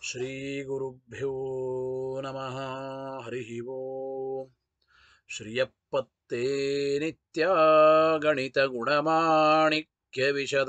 ಶ್ರೀಗುರುಭ್ಯೋ ನಮಃ ಹರಿ ಓಂ ಶ್ರಿಯಪ್ಪತ್ತೇ ನಿತ್ಯ ಗಣಿತ ಗುಣಮಾಣಿಕ್ಯ ವಿಶದ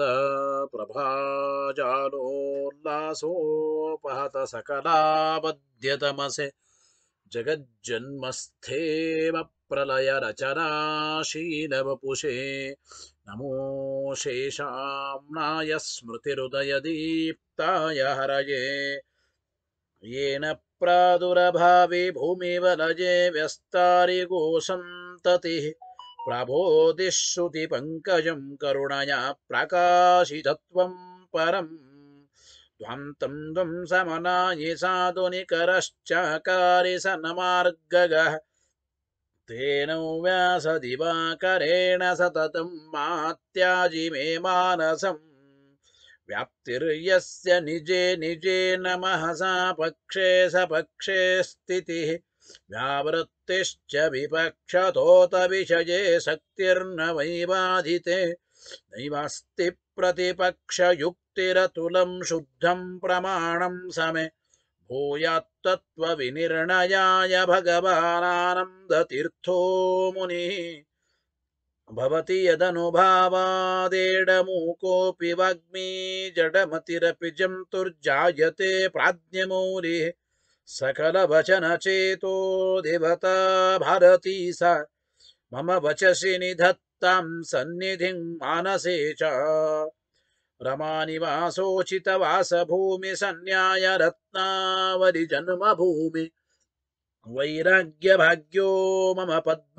ಪ್ರಭಾಜಾಲೋಲ್ಲಾಸೋಪಹತ ಸಕಲಾಬದ್ಯತಮಸೆ ಜಗಜ್ಜನ್ಮಸ್ಥೇಮ ಪ್ರಲಯ ರಚನಾಶೀಲವಪುಷೇ ನಮೋ ಶೇಷಾಮ್ನಾಯ ಸ್ಮೃತಿರುದಯದೀಪ್ತಾಯ ಹರಯೇ येन प्रादुरभावे भूमिवलजे व्यस्तारिगो सन्ततिः प्रबोधिश्रुतिपङ्कजं करुणया प्रकाशितत्वं परम् ध्वान्तं द्वं समनायि साधुनिकरश्चाकारि सन्मार्गगः तेन व्यासदिवाकरेण सततं मात्याजि मे मानसम् व्याप्तिर्यस्य निजे निजे नमः सा पक्षे सपक्षे स्थितिः व्यावृत्तिश्च विपक्षतोत विषये शक्तिर्न वैबाधिते नैवास्ति प्रतिपक्षयुक्तिरतुलं शुद्धं प्रमाणं समे भूयात्तत्त्वविनिर्णयाय भगवानानन्दतीर्थो मुनिः भवति यदनुभावादेडमूकोऽपि वाग्मी जडमतिरपि जन्तुर्जायते प्राज्ञमौलिः सकलवचनचेतो देवता भारती सा मम वचसि निधत्तां सन्निधिं मानसे च रमानिवासोचितवासभूमि रत्नावलिजन्मभूमि वैराग्यभाग्यो मम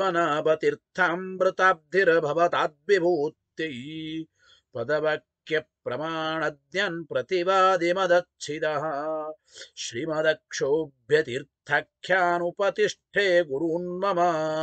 पद्मनाभतीर्थामृताब्धिर्भवताद्विभूत्यै पदवाक्यप्रमाणद्यन् प्रतिवादिमदच्छिदः श्रीमदक्षोभ्यतीर्थाख्यानुपतिष्ठे गुरून्मम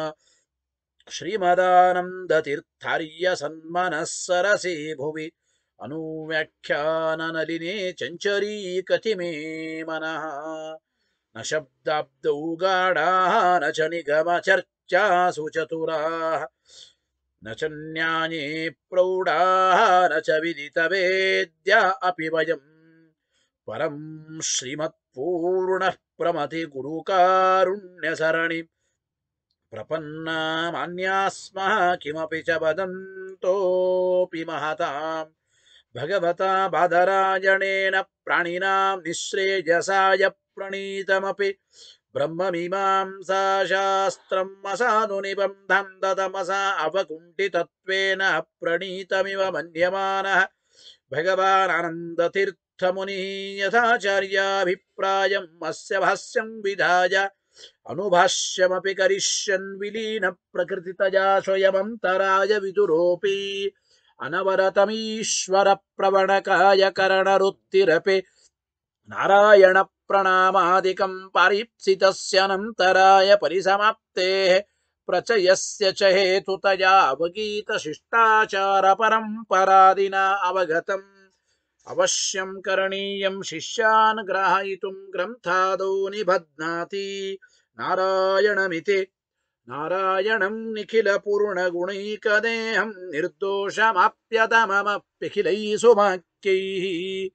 श्रीमदानन्दतीर्थार्य सन्मनः सरसि भुवि अनुव्याख्याननलिने चञ्चरीकति मे मनः न शब्दाब्दौ गाढाः न च निगमचर्चासु चतुराः न च न्याये प्रौढाः न च विदितवेद्या अपि वयम् परं श्रीमत्पूर्णः प्रमति गुरुकारुण्यसरणि प्रपन्ना स्मः किमपि च वदन्तोऽपि महताम् भगवता बादरायणेन प्राणिनां निःश्रेयसाय प्रणीतमपि ब्रह्ममीमांसाशास्त्रम् असाधुनिबन्धं ददमसा अवकुण्ठितत्वेन प्रणीतमिव मन्यमानः भगवानानन्दतीर्थमुनिः यथाचार्याभिप्रायम् अस्य भाष्यं विधाय अनुभाष्यमपि करिष्यन् विलीनप्रकृतितया स्वयमन्तराय विदुरोऽपि अनवरतमीश्वरप्रवणकाय करणरुत्तिरपि नारायणप्रणामादिकं पारीप्सितस्यनन्तराय परिसमाप्तेः प्रचयस्य च हेतुतया अवगीतशिष्टाचारपरम्परादिना अवगतम् अवश्यं करणीयं शिष्यान् ग्राहयितुं ग्रन्थादौ निबध्नाति नारायणमिति नारायणं निखिलपूर्णगुणैकदेहं निर्दोषमाप्यतममप्यखिलैः सुवाक्यैः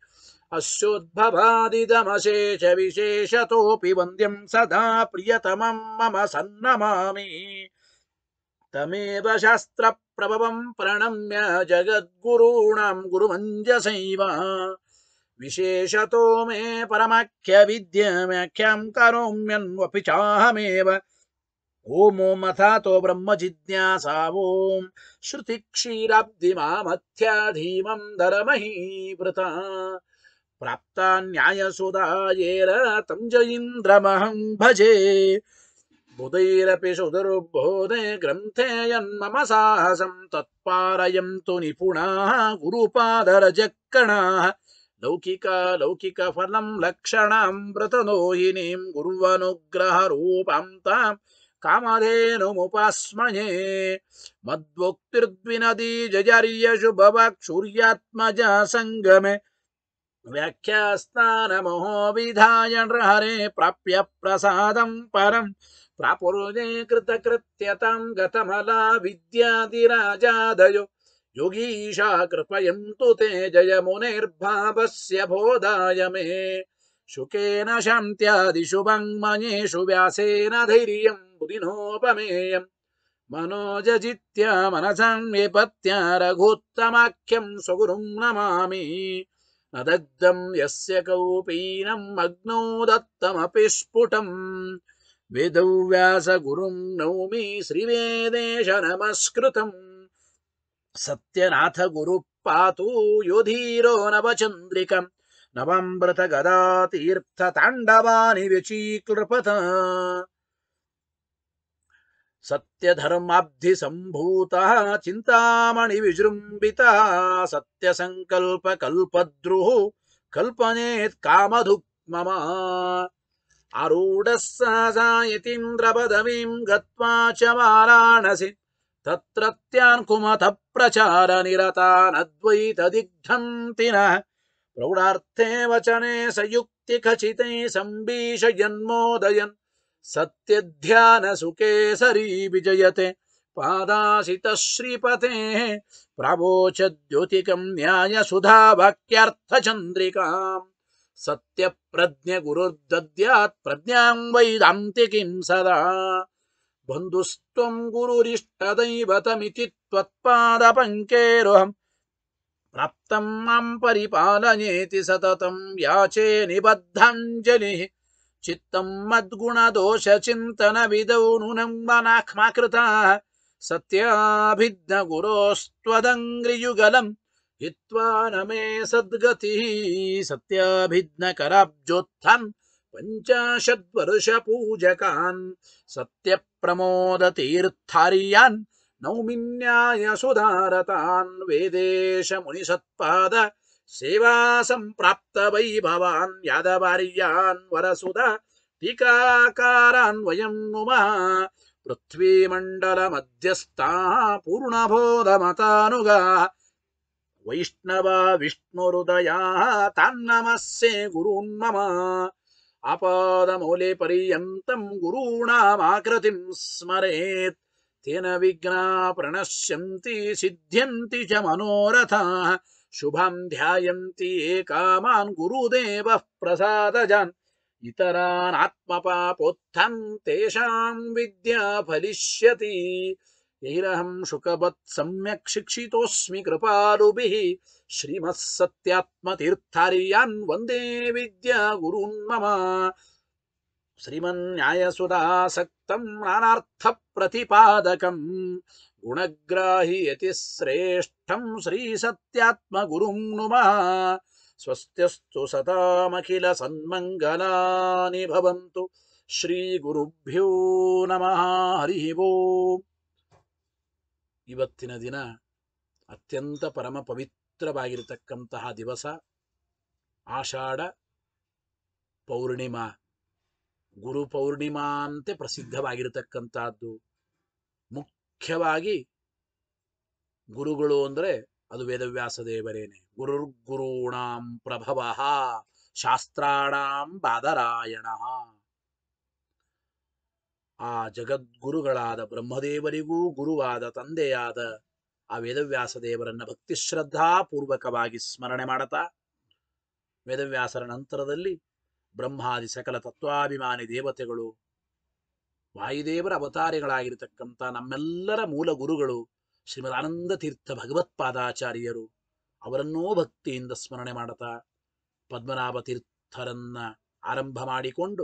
अस्योद्भवादिदमशेषविशेषतोऽपि वन्द्यं सदा प्रियतमं मम सन्नमामि तमेव शास्त्रप्रभवं प्रणम्य जगद्गुरूणां गुरुमञ्जसैव विशेषतो मे परमाख्यविद्याव्याख्यां करोम्यन्वपि चाहमेव ओमो मथातो ब्रह्मजिज्ञासा ॐ श्रुतिक्षीराब्धिमामथ्याधीमं धरमहीवृता प्राप्ता न्यायसुधायेन तं जयीन्द्रमहं भजे बुधैरपि सुदुर्बोधे ग्रन्थे यन्मम साहसं तत्पारयन्तु निपुणाः गुरुपादरजक्कणाः लौकिकलौकिकफलं लक्षणामृतनोहिनीं गुर्वनुग्रहरूपां तां कामधेनुमुपास्मये मद्वोक्तिर्द्विनदी जजर्यशुभवाक्सूर्यात्मजा सङ्गमे व्याख्यास्तानमोहो विधाय नृहरे प्राप्य प्रसादं परम् प्रापुरुजे कृतकृत्यतां गतमला विद्यादिराजादयो योगीशा कृपयन्तु ते जयमुनेर्भावस्य बोधाय मे ಶುಕೇನ ಶಾಂತ್ಯಾದಿಷು ಭಂಗ್ಮನೇಷು ವ್ಯಾಸೇನ ಧೈರ್ಯಂ ಬುಧಿನೋಪಮೇಯಂ ಮನೋಜಜಿತ್ಯ ಮನಸಾಂ ವೇಪತ್ಯ ರಘುತ್ತಮಾಖ್ಯಂ ಸ್ವಗುರುಂ ನಮಾಮಿ ನ ದಗ್ಧಂ ಯಸ್ಯ ಕೌಪೀನಂ ಅಗ್ನೌ ದತ್ತಮಪಿ ಸ್ಫುಟಂ ವೇದವ್ಯಾಸ ಗುರುಂ ನೌಮಿ ಶ್ರೀವೇದೇಶ ನಮಸ್ಕೃತಂ ಸತ್ಯನಾಥ ಗುರು ಪಾತು ಯೋಧೀರೋ ನವಚಂದ್ರಿಕಂ ನವಾಮೃತ ಗದಾ ತೀರ್ಥ ತಾಂಡವಾನಿ ವ್ಯಚೀಕೃಪತ ಸತ್ಯಧರ್ಮಾಬ್ಧಿ ಸಂಭೂತ ಚಿಂತಾಮಣಿ ವಿಜೃಂಭಿತ ಸತ್ಯ ಸಂಕಲ್ಪ ಕಲ್ಪದ್ರುಃ ಕಲ್ಪನೇತ್ ಕಾಮಧುಕ್ ಮಮ ಆರೂಢ ಸಾಯತೀಂದ್ರ ಪದವೀಂ ಗತ್ವಾ ಚ ವಾರಾಣಸಿ ತತ್ರತ್ಯಾನ್ ಕುಮತ ಪ್ರಚಾರ ನಿರತಾನದ್ವೈತ ದಿಗ್ಧಂತಿನ ಪ್ರೌಢಾರ್ಥೇ ವಚನೆ ಸಯುಕ್ತಿ ಖಚಿತೈ ಸಂಭೀಷಯನ್ಮೋದಯನ್ ಸತ್ಯಧ್ಯಾನ ಸುಕೇಸರಿ ವಿಜಯತೆ ಪಾದಾಸಿತ ಶ್ರೀಪತೆ ಪ್ರಾವೋಚದ್ಯೋತಿಕಂ ನ್ಯಾಯ ಸುಧಾ ವಾಕ್ಯಾರ್ಥ ಚಂದ್ರಿಕಾಂ ಸತ್ಯ ಪ್ರಜ್ಞ ಗುರುರ್ದದ್ಯಾತ್ ಪ್ರಜ್ಞಾಂ ವೈದಾಂತಿಕಿಂ ಸದಾ ಬಂಧುಸ್ತ್ವಂ ಗುರುರಿಷ್ಟದೈವತಮಿತಿ ತ್ವತ್ಪಾದ ಪಂಕೇರುಹಂ ಪ್ರಾಪ್ತಂ ಮಾಂ ಪರಿಪಾಲಯೇತಿ ಸತತಂ ಯಾಚೆ ನಿಬದ್ಧಾಂಜಲಿ ಚಿತ್ತಂ ಮದ್ಗುಣದೋಷ ಚಿಂತನ ವಿದೌ ನೂನಂ ಮನಾಕ್ಮಾಕೃತ ಸತ್ಯಾಭಿಜ್ಞ ಗುರೋಸ್ತ್ವದಂಗ್ರಿಯುಗಲಂ ಹಿತ್ವಾ ನಮೇ ಸದ್ಗತಿ ಸತ್ಯಾಭಿಜ್ಞ ಕರಾಬ್ಜೋತ್ಥಾನ್ ಪಂಚಾಶದ್ವರ್ಷ ಪೂಜಕಾನ್ ಸತ್ಯ ಪ್ರಮೋದ ತೀರ್ಥಾರ್ಯಾನ್ ನೌಮಿನ್ಯಾಯ ಸುಧಾರತಾನ್ ವೇದೇಶ ಮುನಿಸತ್ಪಾದ ಸೇವಾ ಸಂಪ್ರಾಪ್ತ ವೈಭವಾನ್ ಯಾದವಾರ್ಯಾನ್ ವರಸುಧ ಟೀಕಾಕಾರಾನ್ ವಯಂ ನುಮಃ ಪೃಥ್ವೀಮಂಡಲ ಮಧ್ಯಸ್ಥಾ ಪೂರ್ಣಬೋಧ ಮತಾನುಗಾ ವೈಷ್ಣವ ವಿಷ್ಣುಹೃದಯಾ ತಾನ್ನಮಸ್ಸೆ ಗುರುನ್ಮಮ ಆಪಾದಮೌಲೆ ಪರ್ಯಂತಂ ಗುರುಣಾಮಾಕೃತಿಂ ಸ್ಮರೇತ್ ತೇನ ವಿಘ್ನಾ ಪ್ರಣಶ್ಯಂತಿ ಸಿದ್ಧ್ಯಂತಿ ಚ ಮನೋರಥಾಃ ಶುಭಂ ಧ್ಯಾಯಂತಿ ಏಕಾಮಾನ್ ಗುರುದೇವಃ ಪ್ರಸಾದಜಾನ್ ಇತರಾನ್ ಆತ್ಮಪಾಪೋತ್ಥಂ ತೇಷಾಂ ವಿದ್ಯಾ ಫಲಿಷ್ಯತಿ ಯೈರಹಂ ಶುಕವತ್ ಸಮ್ಯಕ್ ಶಿಕ್ಷಿತೋಸ್ಮಿ ಕೃಪಾಲುಭಿಃ ಶ್ರೀಮತ್ ಸತ್ಯಾತ್ಮತೀರ್ಥಾರ್ಯಾನ್ ವಂದೇ ವಿದ್ಯಾ ಗುರುನ್ ಮಮ ಶ್ರೀಮನ್ಯಾಯಸುಧಾಸಕ್ತಂ ನಾನಾರ್ಥ ಪ್ರತಿಪಾದಕಂ ಗುಣಗ್ರಾಹಿ ಯತಿ ಶ್ರೇಷ್ಠಂ ಶ್ರೀ ಸತ್ಯಾತ್ಮ ಗುರುಂ ನುಮಃ ಸ್ವಸ್ತ್ಯಸ್ತು ಸತಾಮಖಿಲ ಸನ್ಮಂಗಲಾನಿ ಭವಂತು ಶ್ರೀ ಗುರುಭ್ಯೋ ನಮಃ ಹರಿ ಓಂ ಇವತ್ತಿನ ದಿನ ಅತ್ಯಂತ ಪರಮ ಪವಿತ್ರವಾಗಿರತಕ್ಕಂತಹ ದಿವಸ ಆಷಾಢ ಪೌರ್ಣಿಮಾ ಗುರು ಪೌರ್ಣಿಮಾ ಅಂತೆ ಪ್ರಸಿದ್ಧವಾಗಿರತಕ್ಕಂತಹದ್ದು ಮುಖ್ಯವಾಗಿ ಗುರುಗಳು ಅಂದರೆ ಅದು ವೇದವ್ಯಾಸ ದೇವರೇನೆ ಗುರುರ್ಗುರುಣಾಂ ಪ್ರಭವ ಶಾಸ್ತ್ರಾಣಾಂ ಬಾದರಾಯಣ ಆ ಜಗದ್ಗುರುಗಳಾದ ಬ್ರಹ್ಮದೇವರಿಗೂ ಗುರುವಾದ ತಂದೆಯಾದ ಆ ವೇದವ್ಯಾಸ ದೇವರನ್ನ ಭಕ್ತಿ ಶ್ರದ್ಧಾ ಪೂರ್ವಕವಾಗಿ ಸ್ಮರಣೆ ಮಾಡತಾ ವೇದವ್ಯಾಸರ ನಂತರದಲ್ಲಿ ಬ್ರಹ್ಮಾದಿ ಸಕಲ ತತ್ವಾಭಿಮಾನಿ ದೇವತೆಗಳು ವಾಯುದೇವರ ಅವತಾರಿಗಳಾಗಿರತಕ್ಕಂಥ ನಮ್ಮೆಲ್ಲರ ಮೂಲ ಗುರುಗಳು ಶ್ರೀಮದ್ ಆನಂದ ತೀರ್ಥ ಭಗವತ್ಪಾದಾಚಾರ್ಯರು ಅವರನ್ನೂ ಭಕ್ತಿಯಿಂದ ಸ್ಮರಣೆ ಮಾಡತಾ ಪದ್ಮನಾಭ ತೀರ್ಥರನ್ನ ಆರಂಭ ಮಾಡಿಕೊಂಡು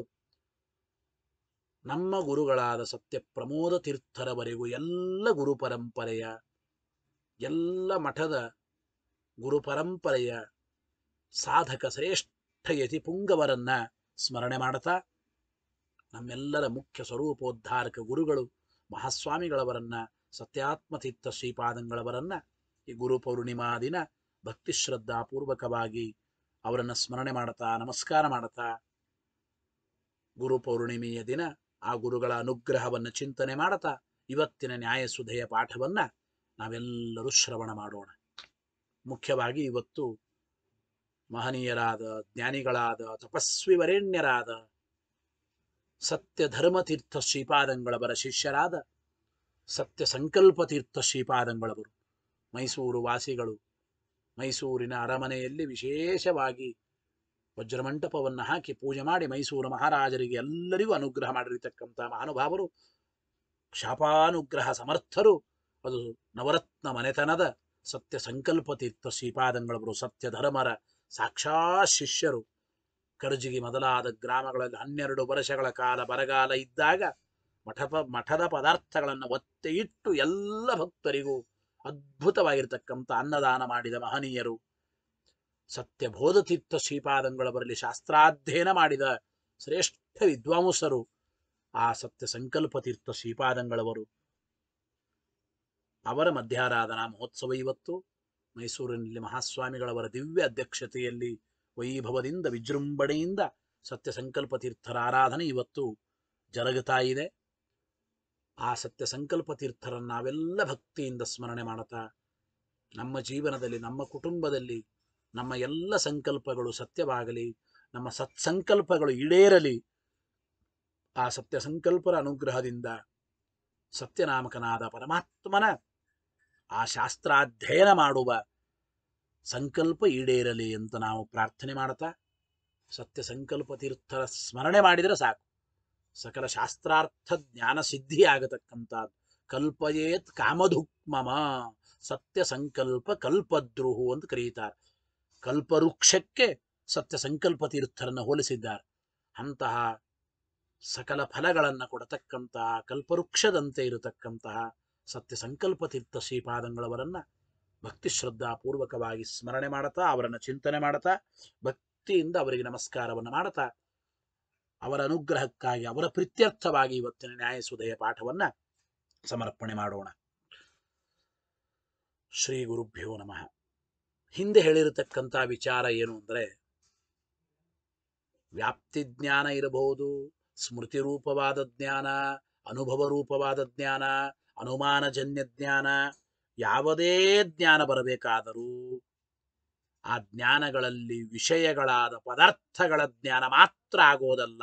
ನಮ್ಮ ಗುರುಗಳಾದ ಸತ್ಯ ಪ್ರಮೋದ ತೀರ್ಥರವರೆಗೂ ಎಲ್ಲ ಗುರು ಪರಂಪರೆಯ ಎಲ್ಲ ಮಠದ ಗುರು ಪರಂಪರೆಯ ಸಾಧಕ ಶ್ರೇಷ್ಠ ಯತಿ ಪುಂಗವರನ್ನ ಸ್ಮರಣೆ ಮಾಡ್ತಾ ನಮ್ಮೆಲ್ಲರ ಮುಖ್ಯ ಸ್ವರೂಪೋದ್ಧಾರಕ ಗುರುಗಳು ಮಹಾಸ್ವಾಮಿಗಳವರನ್ನ ಸತ್ಯಾತ್ಮತೀರ್ಥ ಶ್ರೀಪಾದಂಗಳವರನ್ನ ಈ ಗುರು ಪೌರ್ಣಿಮಾ ದಿನ ಭಕ್ತಿ ಶ್ರದ್ಧಾಪೂರ್ವಕವಾಗಿ ಅವರನ್ನ ಸ್ಮರಣೆ ಮಾಡ್ತಾ ನಮಸ್ಕಾರ ಮಾಡ್ತಾ ಗುರು ಪೌರ್ಣಿಮೆಯ ದಿನ ಆ ಗುರುಗಳ ಅನುಗ್ರಹವನ್ನು ಚಿಂತನೆ ಮಾಡ್ತಾ ಇವತ್ತಿನ ನ್ಯಾಯಸುಧೆಯ ಪಾಠವನ್ನ ನಾವೆಲ್ಲರೂ ಶ್ರವಣ ಮಾಡೋಣ ಮುಖ್ಯವಾಗಿ ಇವತ್ತು ಮಹನೀಯರಾದ ಜ್ಞಾನಿಗಳಾದ ತಪಸ್ವಿ ವರೇಣ್ಯರಾದ ಸತ್ಯ ಧರ್ಮತೀರ್ಥ ಶ್ರೀಪಾದಂಗಳವರ ಶಿಷ್ಯರಾದ ಸತ್ಯ ಸಂಕಲ್ಪ ತೀರ್ಥ ಶ್ರೀಪಾದಂಗಳವರು ಮೈಸೂರು ವಾಸಿಗಳು ಮೈಸೂರಿನ ಅರಮನೆಯಲ್ಲಿ ವಿಶೇಷವಾಗಿ ವಜ್ರಮಂಟಪವನ್ನು ಹಾಕಿ ಪೂಜೆ ಮಾಡಿ ಮೈಸೂರು ಮಹಾರಾಜರಿಗೆ ಎಲ್ಲರಿಗೂ ಅನುಗ್ರಹ ಮಾಡಿರತಕ್ಕಂಥ ಮಹಾನುಭಾವರು ಶಾಪಾನುಗ್ರಹ ಸಮರ್ಥರು ಅದು ನವರತ್ನ ಮನೆತನದ ಸತ್ಯ ಸಂಕಲ್ಪ ತೀರ್ಥ ಶ್ರೀಪಾದಂಗಳವರು ಸತ್ಯ ಧರ್ಮರ ಸಾಕ್ಷಾ ಶಿಷ್ಯರು ಕರ್ಜಿಗಿ ಮೊದಲಾದ ಗ್ರಾಮಗಳಲ್ಲಿ ಹನ್ನೆರಡು ವರ್ಷಗಳ ಕಾಲ ಬರಗಾಲ ಇದ್ದಾಗ ಮಠಪ ಮಠದ ಪದಾರ್ಥಗಳನ್ನು ಒತ್ತೆ ಇಟ್ಟು ಎಲ್ಲ ಭಕ್ತರಿಗೂ ಅದ್ಭುತವಾಗಿರ್ತಕ್ಕಂಥ ಅನ್ನದಾನ ಮಾಡಿದ ಮಹನೀಯರು ಸತ್ಯ ಬೋಧತೀರ್ಥ ಶ್ರೀಪಾದಂಗಳವರಲ್ಲಿ ಶಾಸ್ತ್ರಾಧ್ಯಯನ ಮಾಡಿದ ಶ್ರೇಷ್ಠ ವಿದ್ವಾಂಸರು ಆ ಸತ್ಯ ಸಂಕಲ್ಪ ತೀರ್ಥ ಶ್ರೀಪಾದಂಗಳವರು ಅವರ ಮಧ್ಯಾರಾಧನಾ ಮಹೋತ್ಸವ ಇವತ್ತು ಮೈಸೂರಿನಲ್ಲಿ ಮಹಾಸ್ವಾಮಿಗಳವರ ದಿವ್ಯ ಅಧ್ಯಕ್ಷತೆಯಲ್ಲಿ ವೈಭವದಿಂದ ವಿಜೃಂಭಣೆಯಿಂದ ಸತ್ಯ ಸಂಕಲ್ಪ ತೀರ್ಥರ ಆರಾಧನೆ ಇವತ್ತು ಜರುಗುತ್ತಾ ಇದೆ ಆ ಸತ್ಯ ಸಂಕಲ್ಪ ತೀರ್ಥರನ್ನು ನಾವೆಲ್ಲ ಭಕ್ತಿಯಿಂದ ಸ್ಮರಣೆ ಮಾಡುತ್ತಾ ನಮ್ಮ ಜೀವನದಲ್ಲಿ ನಮ್ಮ ಕುಟುಂಬದಲ್ಲಿ ನಮ್ಮ ಎಲ್ಲ ಸಂಕಲ್ಪಗಳು ಸತ್ಯವಾಗಲಿ ನಮ್ಮ ಸತ್ಸಂಕಲ್ಪಗಳು ಈಡೇರಲಿ ಆ ಸತ್ಯ ಸಂಕಲ್ಪರ ಅನುಗ್ರಹದಿಂದ ಸತ್ಯನಾಮಕನಾದ ಪರಮಾತ್ಮನ ಆ ಶಾಸ್ತ್ರಾಧ್ಯಯನ ಮಾಡುವ ಸಂಕಲ್ಪ ಈಡೇರಲಿ ಅಂತ ನಾವು ಪ್ರಾರ್ಥನೆ ಮಾಡ್ತಾ ಸತ್ಯ ಸಂಕಲ್ಪ ತೀರ್ಥರ ಸ್ಮರಣೆ ಮಾಡಿದರೆ ಸಾಕು ಸಕಲ ಶಾಸ್ತ್ರಾರ್ಥ ಜ್ಞಾನ ಸಿದ್ಧಿ ಆಗತಕ್ಕಂಥದ್ದು ಕಲ್ಪಯೇತ್ ಕಾಮಧುಕ್ಮಮ ಸತ್ಯ ಸಂಕಲ್ಪ ಕಲ್ಪದ್ರುಹು ಅಂತ ಕರೀತಾರೆ ಕಲ್ಪವೃಕ್ಷಕ್ಕೆ ಸತ್ಯ ಸಂಕಲ್ಪ ತೀರ್ಥರನ್ನು ಹೋಲಿಸಿದ್ದಾರೆ ಅಂತಹ ಸಕಲ ಫಲಗಳನ್ನು ಕೊಡತಕ್ಕಂತಹ ಕಲ್ಪವೃಕ್ಷದಂತೆ ಇರತಕ್ಕಂತಹ ಸತ್ಯ ಸಂಕಲ್ಪ ತೀರ್ಥ ಶ್ರೀಪಾದಂಗಳವರನ್ನ ಭಕ್ತಿ ಶ್ರದ್ಧಾಪೂರ್ವಕವಾಗಿ ಸ್ಮರಣೆ ಮಾಡುತ್ತಾ ಅವರನ್ನು ಚಿಂತನೆ ಮಾಡುತ್ತಾ ಭಕ್ತಿಯಿಂದ ಅವರಿಗೆ ನಮಸ್ಕಾರವನ್ನು ಮಾಡುತ್ತಾ ಅವರ ಅನುಗ್ರಹಕ್ಕಾಗಿ ಅವರ ಪ್ರೀತ್ಯರ್ಥವಾಗಿ ಇವತ್ತಿನ ನ್ಯಾಯಸುದಯ ಪಾಠವನ್ನ ಸಮರ್ಪಣೆ ಮಾಡೋಣ ಶ್ರೀ ಗುರುಭ್ಯೋ ನಮಃ ಹಿಂದೆ ಹೇಳಿರತಕ್ಕಂಥ ವಿಚಾರ ಏನು ಅಂದರೆ ವ್ಯಾಪ್ತಿ ಜ್ಞಾನ ಇರಬಹುದು ಸ್ಮೃತಿ ರೂಪವಾದ ಜ್ಞಾನ ಅನುಭವ ರೂಪವಾದ ಜ್ಞಾನ ಅನುಮಾನಜನ್ಯ ಜ್ಞಾನ ಯಾವುದೇ ಜ್ಞಾನ ಬರಬೇಕಾದರೂ ಆ ಜ್ಞಾನಗಳಲ್ಲಿ ವಿಷಯಗಳಾದ ಪದಾರ್ಥಗಳ ಜ್ಞಾನ ಮಾತ್ರ ಆಗೋದಲ್ಲ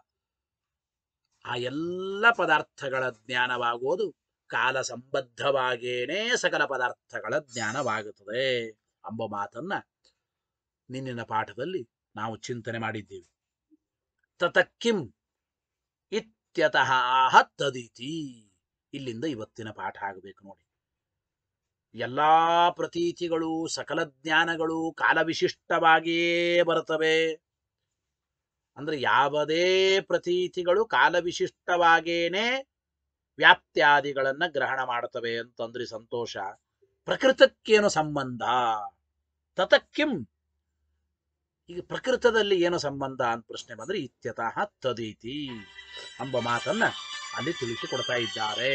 ಆ ಎಲ್ಲ ಪದಾರ್ಥಗಳ ಜ್ಞಾನವಾಗೋದು ಕಾಲ ಸಂಬದ್ಧವಾಗೇನೇ ಸಕಲ ಪದಾರ್ಥಗಳ ಜ್ಞಾನವಾಗುತ್ತದೆ ಎಂಬ ಮಾತನ್ನ ನಿನ್ನಿನ ಪಾಠದಲ್ಲಿ ನಾವು ಚಿಂತನೆ ಮಾಡಿದ್ದೀವಿ ತತಕ್ಕಿಂ ಇತ್ಯತಃ ಆಹ ತದಿತಿ ಇಲ್ಲಿಂದ ಇವತ್ತಿನ ಪಾಠ ಆಗಬೇಕು ನೋಡಿ ಎಲ್ಲಾ ಪ್ರತೀತಿಗಳು ಸಕಲ ಜ್ಞಾನಗಳು ಕಾಲವಿಶಿಷ್ಟವಾಗಿಯೇ ಬರುತ್ತವೆ ಅಂದ್ರೆ ಯಾವುದೇ ಪ್ರತೀತಿಗಳು ಕಾಲವಿಶಿಷ್ಟವಾಗೇನೆ ವ್ಯಾಪ್ತ್ಯಾದಿಗಳನ್ನ ಗ್ರಹಣ ಮಾಡುತ್ತವೆ ಅಂತಂದ್ರೆ ಸಂತೋಷ ಪ್ರಕೃತಕ್ಕೇನು ಸಂಬಂಧ ತತಕ್ಕಿಂ ಈಗ ಪ್ರಕೃತದಲ್ಲಿ ಏನು ಸಂಬಂಧ ಅಂತ ಪ್ರಶ್ನೆ ಬಂದ್ರೆ ಇತ್ಯತಃ ತದೀತಿ ಎಂಬ ಮಾತನ್ನ ಅಲ್ಲಿ ತಿಳಿಸಿಕೊಡ್ತಾ ಇದ್ದಾರೆ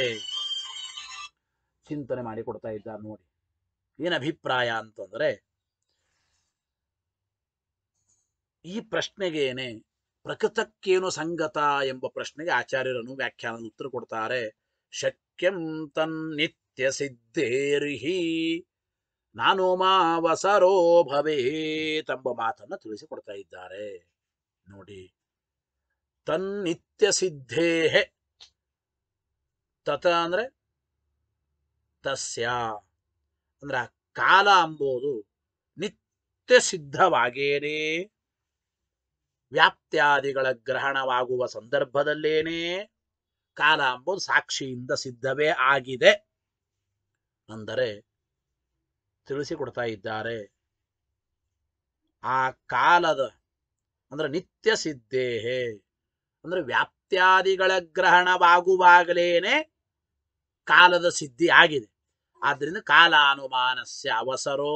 ಚಿಂತನೆ ಮಾಡಿ ಕೊಡ್ತಾ ಇದ್ದಾರೆ ನೋಡಿ ಏನ್ ಅಭಿಪ್ರಾಯ ಅಂತಂದ್ರೆ ಈ ಪ್ರಶ್ನೆಗೇನೆ ಪ್ರಕೃತಕ್ಕೇನು ಸಂಗತ ಎಂಬ ಪ್ರಶ್ನೆಗೆ ಆಚಾರ್ಯರನ್ನು ವ್ಯಾಖ್ಯಾನದ ಉತ್ತರ ಕೊಡ್ತಾರೆ ಶಕ್ಯಂ ತನ್ನಿತ್ಯ ಸಿದ್ಧೇರಿಹಿ ನಾನು ಮಾವಸರೋ ಭವೇತ್ ಎಂಬ ಮಾತನ್ನ ತಿಳಿಸಿಕೊಡ್ತಾ ಇದ್ದಾರೆ ನೋಡಿ ತನ್ನಿತ್ಯ ಸಿದ್ಧೇಹೆ ತತ ಅಂದ್ರೆ ತಸ್ಯ ಅಂದ್ರೆ ಆ ಕಾಲ ಅಂಬೋದು ನಿತ್ಯ ಸಿದ್ಧವಾಗೇನೇ ವ್ಯಾಪ್ತ್ಯಾದಿಗಳ ಗ್ರಹಣವಾಗುವ ಸಂದರ್ಭದಲ್ಲೇನೇ ಕಾಲ ಅಂಬುದು ಸಾಕ್ಷಿಯಿಂದ ಸಿದ್ಧವೇ ಆಗಿದೆ ಅಂದರೆ ತಿಳಿಸಿಕೊಡ್ತಾ ಇದ್ದಾರೆ ಆ ಕಾಲದ ಅಂದ್ರೆ ನಿತ್ಯ ಸಿದ್ಧೇಹೆ ಅಂದ್ರೆ ವ್ಯಾಪ್ತ್ಯಾದಿಗಳ ಗ್ರಹಣವಾಗುವಾಗಲೇನೆ ಕಾಲದ ಸಿದ್ಧಿ ಆಗಿದೆ ಆದ್ರಿಂದ ಕಾಲಾನುಮಾನಸ್ಯ ಅವಸರೋ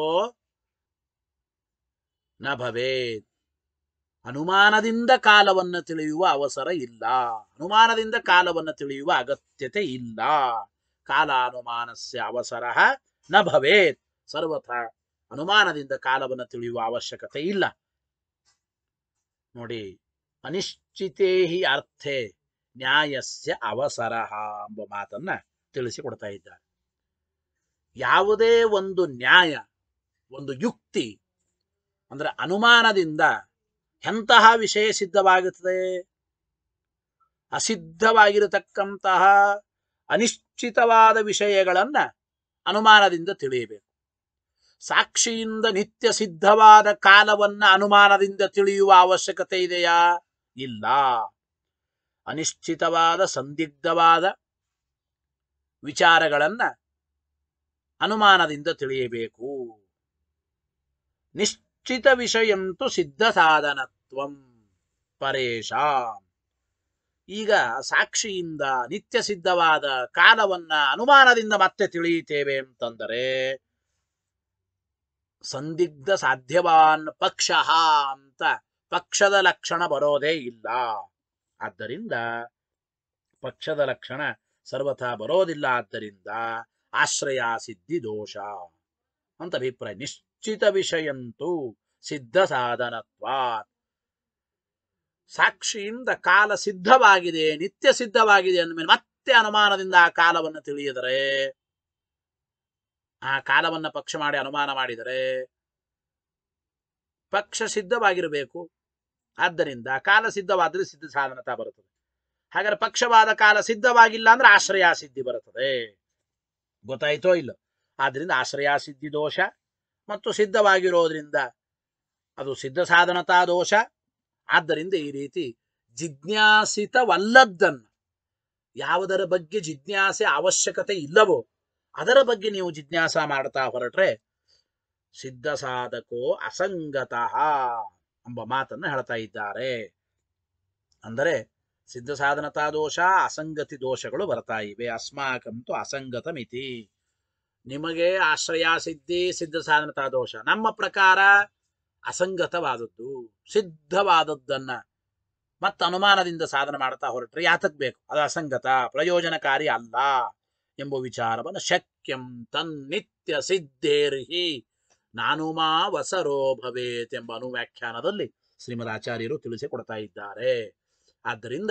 ನ ಭವೇತ್ ಅನುಮಾನದಿಂದ ಕಾಲವನ್ನು ತಿಳಿಯುವ ಅವಸರ ಇಲ್ಲ ಅನುಮಾನದಿಂದ ಕಾಲವನ್ನು ತಿಳಿಯುವ ಅಗತ್ಯತೆ ಇಲ್ಲ ಕಾಲಾನುಮಾನಸ್ಯ ಅವಸರ ನ ಭವೇತ್ ಸರ್ವಥ ಅನುಮಾನದಿಂದ ಕಾಲವನ್ನು ತಿಳಿಯುವ ಅವಶ್ಯಕತೆ ಇಲ್ಲ ನೋಡಿ ಅನಿಶ್ಚಿತೇ ಹಿ ಅರ್ಥೆ ನ್ಯಾಯಸ್ಯ ಅವಸರ ಎಂಬ ಮಾತನ್ನ ತಿಳಿಸಿಕೊಡ್ತಾ ಇದ್ದಾರೆ ಯಾವುದೇ ಒಂದು ನ್ಯಾಯ ಒಂದು ಯುಕ್ತಿ ಅಂದ್ರೆ ಅನುಮಾನದಿಂದ ಎಂತಹ ವಿಷಯ ಸಿದ್ಧವಾಗುತ್ತದೆ ಅಸಿದ್ಧವಾಗಿರತಕ್ಕಂತಹ ಅನಿಶ್ಚಿತವಾದ ವಿಷಯಗಳನ್ನ ಅನುಮಾನದಿಂದ ತಿಳಿಯಬೇಕು ಸಾಕ್ಷಿಯಿಂದ ನಿತ್ಯ ಸಿದ್ಧವಾದ ಕಾಲವನ್ನ ಅನುಮಾನದಿಂದ ತಿಳಿಯುವ ಅವಶ್ಯಕತೆ ಇದೆಯಾ ಇಲ್ಲ ಅನಿಶ್ಚಿತವಾದ ಸಂದಿಗ್ಧವಾದ ವಿಚಾರಗಳನ್ನ ಅನುಮಾನದಿಂದ ತಿಳಿಯಬೇಕು ನಿಶ್ಚಿತ ವಿಷಯಂತು ಸಿದ್ಧ ಸಾಧನತ್ವಂ ಪರೇಶ ಈಗ ಸಾಕ್ಷಿಯಿಂದ ನಿತ್ಯ ಸಿದ್ಧವಾದ ಕಾಲವನ್ನ ಅನುಮಾನದಿಂದ ಮತ್ತೆ ತಿಳಿಯುತ್ತೇವೆ ಅಂತಂದರೆ ಸಂದಿಗ್ಧ ಸಾಧ್ಯವಾನ್ ಪಕ್ಷ ಅಂತ ಪಕ್ಷದ ಲಕ್ಷಣ ಬರೋದೇ ಇಲ್ಲ ಆದ್ದರಿಂದ ಪಕ್ಷದ ಲಕ್ಷಣ ಸರ್ವಥಾ ಬರೋದಿಲ್ಲ ಆದ್ದರಿಂದ ಆಶ್ರಯ ಸಿದ್ಧಿ ದೋಷ ಅಂತ ಅಭಿಪ್ರಾಯ ನಿಶ್ಚಿತ ವಿಷಯಂತೂ ಸಿದ್ಧ ಸಾಧನತ್ವ ಸಾಕ್ಷಿಯಿಂದ ಕಾಲ ಸಿದ್ಧವಾಗಿದೆ ನಿತ್ಯ ಸಿದ್ಧವಾಗಿದೆ ಅಂದಮೇಲೆ ಮತ್ತೆ ಅನುಮಾನದಿಂದ ಆ ಕಾಲವನ್ನು ತಿಳಿಯಿದರೆ ಆ ಕಾಲವನ್ನ ಪಕ್ಷ ಮಾಡಿ ಅನುಮಾನ ಮಾಡಿದರೆ ಪಕ್ಷ ಸಿದ್ಧವಾಗಿರಬೇಕು ಆದ್ದರಿಂದ ಕಾಲ ಸಿದ್ಧವಾದ್ರೆ ಸಿದ್ಧ ಸಾಧನತಾ ಬರುತ್ತದೆ ಹಾಗಾದ್ರೆ ಪಕ್ಷವಾದ ಕಾಲ ಸಿದ್ಧವಾಗಿಲ್ಲ ಅಂದ್ರೆ ಆಶ್ರಯ ಸಿದ್ಧಿ ಬರುತ್ತದೆ ಗೊತ್ತಾಯ್ತೋ ಇಲ್ಲ ಆದ್ರಿಂದ ಆಶ್ರಯ ಸಿದ್ಧಿ ದೋಷ ಮತ್ತು ಸಿದ್ಧವಾಗಿರೋದ್ರಿಂದ ಅದು ಸಿದ್ಧ ಸಾಧನತಾ ದೋಷ ಆದ್ದರಿಂದ ಈ ರೀತಿ ಜಿಜ್ಞಾಸಿತವಲ್ಲದ್ದನ್ನು ಯಾವುದರ ಬಗ್ಗೆ ಜಿಜ್ಞಾಸೆ ಅವಶ್ಯಕತೆ ಇಲ್ಲವೋ ಅದರ ಬಗ್ಗೆ ನೀವು ಜಿಜ್ಞಾಸ ಮಾಡ್ತಾ ಹೊರಟ್ರೆ ಸಿದ್ಧ ಸಾಧಕೋ ಅಸಂಗತಃ ಎಂಬ ಮಾತನ್ನು ಹೇಳ್ತಾ ಇದ್ದಾರೆ ಅಂದರೆ ಸಿದ್ಧ ಸಾಧನತಾ ದೋಷ ಅಸಂಗತಿ ದೋಷಗಳು ಬರ್ತಾ ಇವೆ ಅಸ್ಮಾಕಂತು ಅಸಂಗತ ಮಿತಿ ನಿಮಗೆ ಆಶ್ರಯ ಸಿದ್ಧಿ ಸಿದ್ಧ ಸಾಧನತಾ ದೋಷ ನಮ್ಮ ಪ್ರಕಾರ ಅಸಂಗತವಾದದ್ದು ಸಿದ್ಧವಾದದ್ದನ್ನ ಮತ್ತು ಅನುಮಾನದಿಂದ ಸಾಧನೆ ಮಾಡ್ತಾ ಹೊರಟ್ರೆ ಯಾತಕ್ ಬೇಕು ಅದು ಅಸಂಗತ ಪ್ರಯೋಜನಕಾರಿ ಅಲ್ಲ ಎಂಬ ವಿಚಾರವನ್ನು ಶಕ್ಯಂ ತನ್ನಿತ್ಯ ಸಿದ್ಧೇರ್ಹಿ ನಾನುಮಾ ವಸರೋ ಭವೇತ್ ಎಂಬ ಅನುವ್ಯಾಖ್ಯಾನದಲ್ಲಿ ಶ್ರೀಮದ್ ಆಚಾರ್ಯರು ತಿಳಿಸಿಕೊಡ್ತಾ ಇದ್ದಾರೆ ಆದ್ದರಿಂದ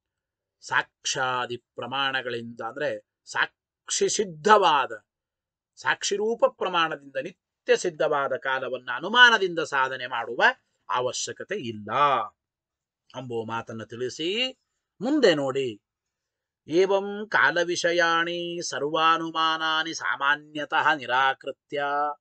ಸಾಕ್ಷಾದಿ ಪ್ರಮಾಣಗಳಿಂದ ಅಂದ್ರೆ ಸಾಕ್ಷಿ ಸಿದ್ಧವಾದ ಸಾಕ್ಷಿರೂಪ ಪ್ರಮಾಣದಿಂದ ನಿತ್ಯ ಸಿದ್ಧವಾದ ಕಾಲವನ್ನು ಅನುಮಾನದಿಂದ ಸಾಧನೆ ಮಾಡುವ ಅವಶ್ಯಕತೆ ಇಲ್ಲ ಎಂಬುವ ಮಾತನ್ನು ತಿಳಿಸಿ ಮುಂದೆ ನೋಡಿ ಏವಂ ಕಾಲ ವಿಷಯಾಣಿ ಸರ್ವಾನುಮಾನಾನಿ ಸಾಮಾನ್ಯತಃ ನಿರಾಕೃತ್ಯ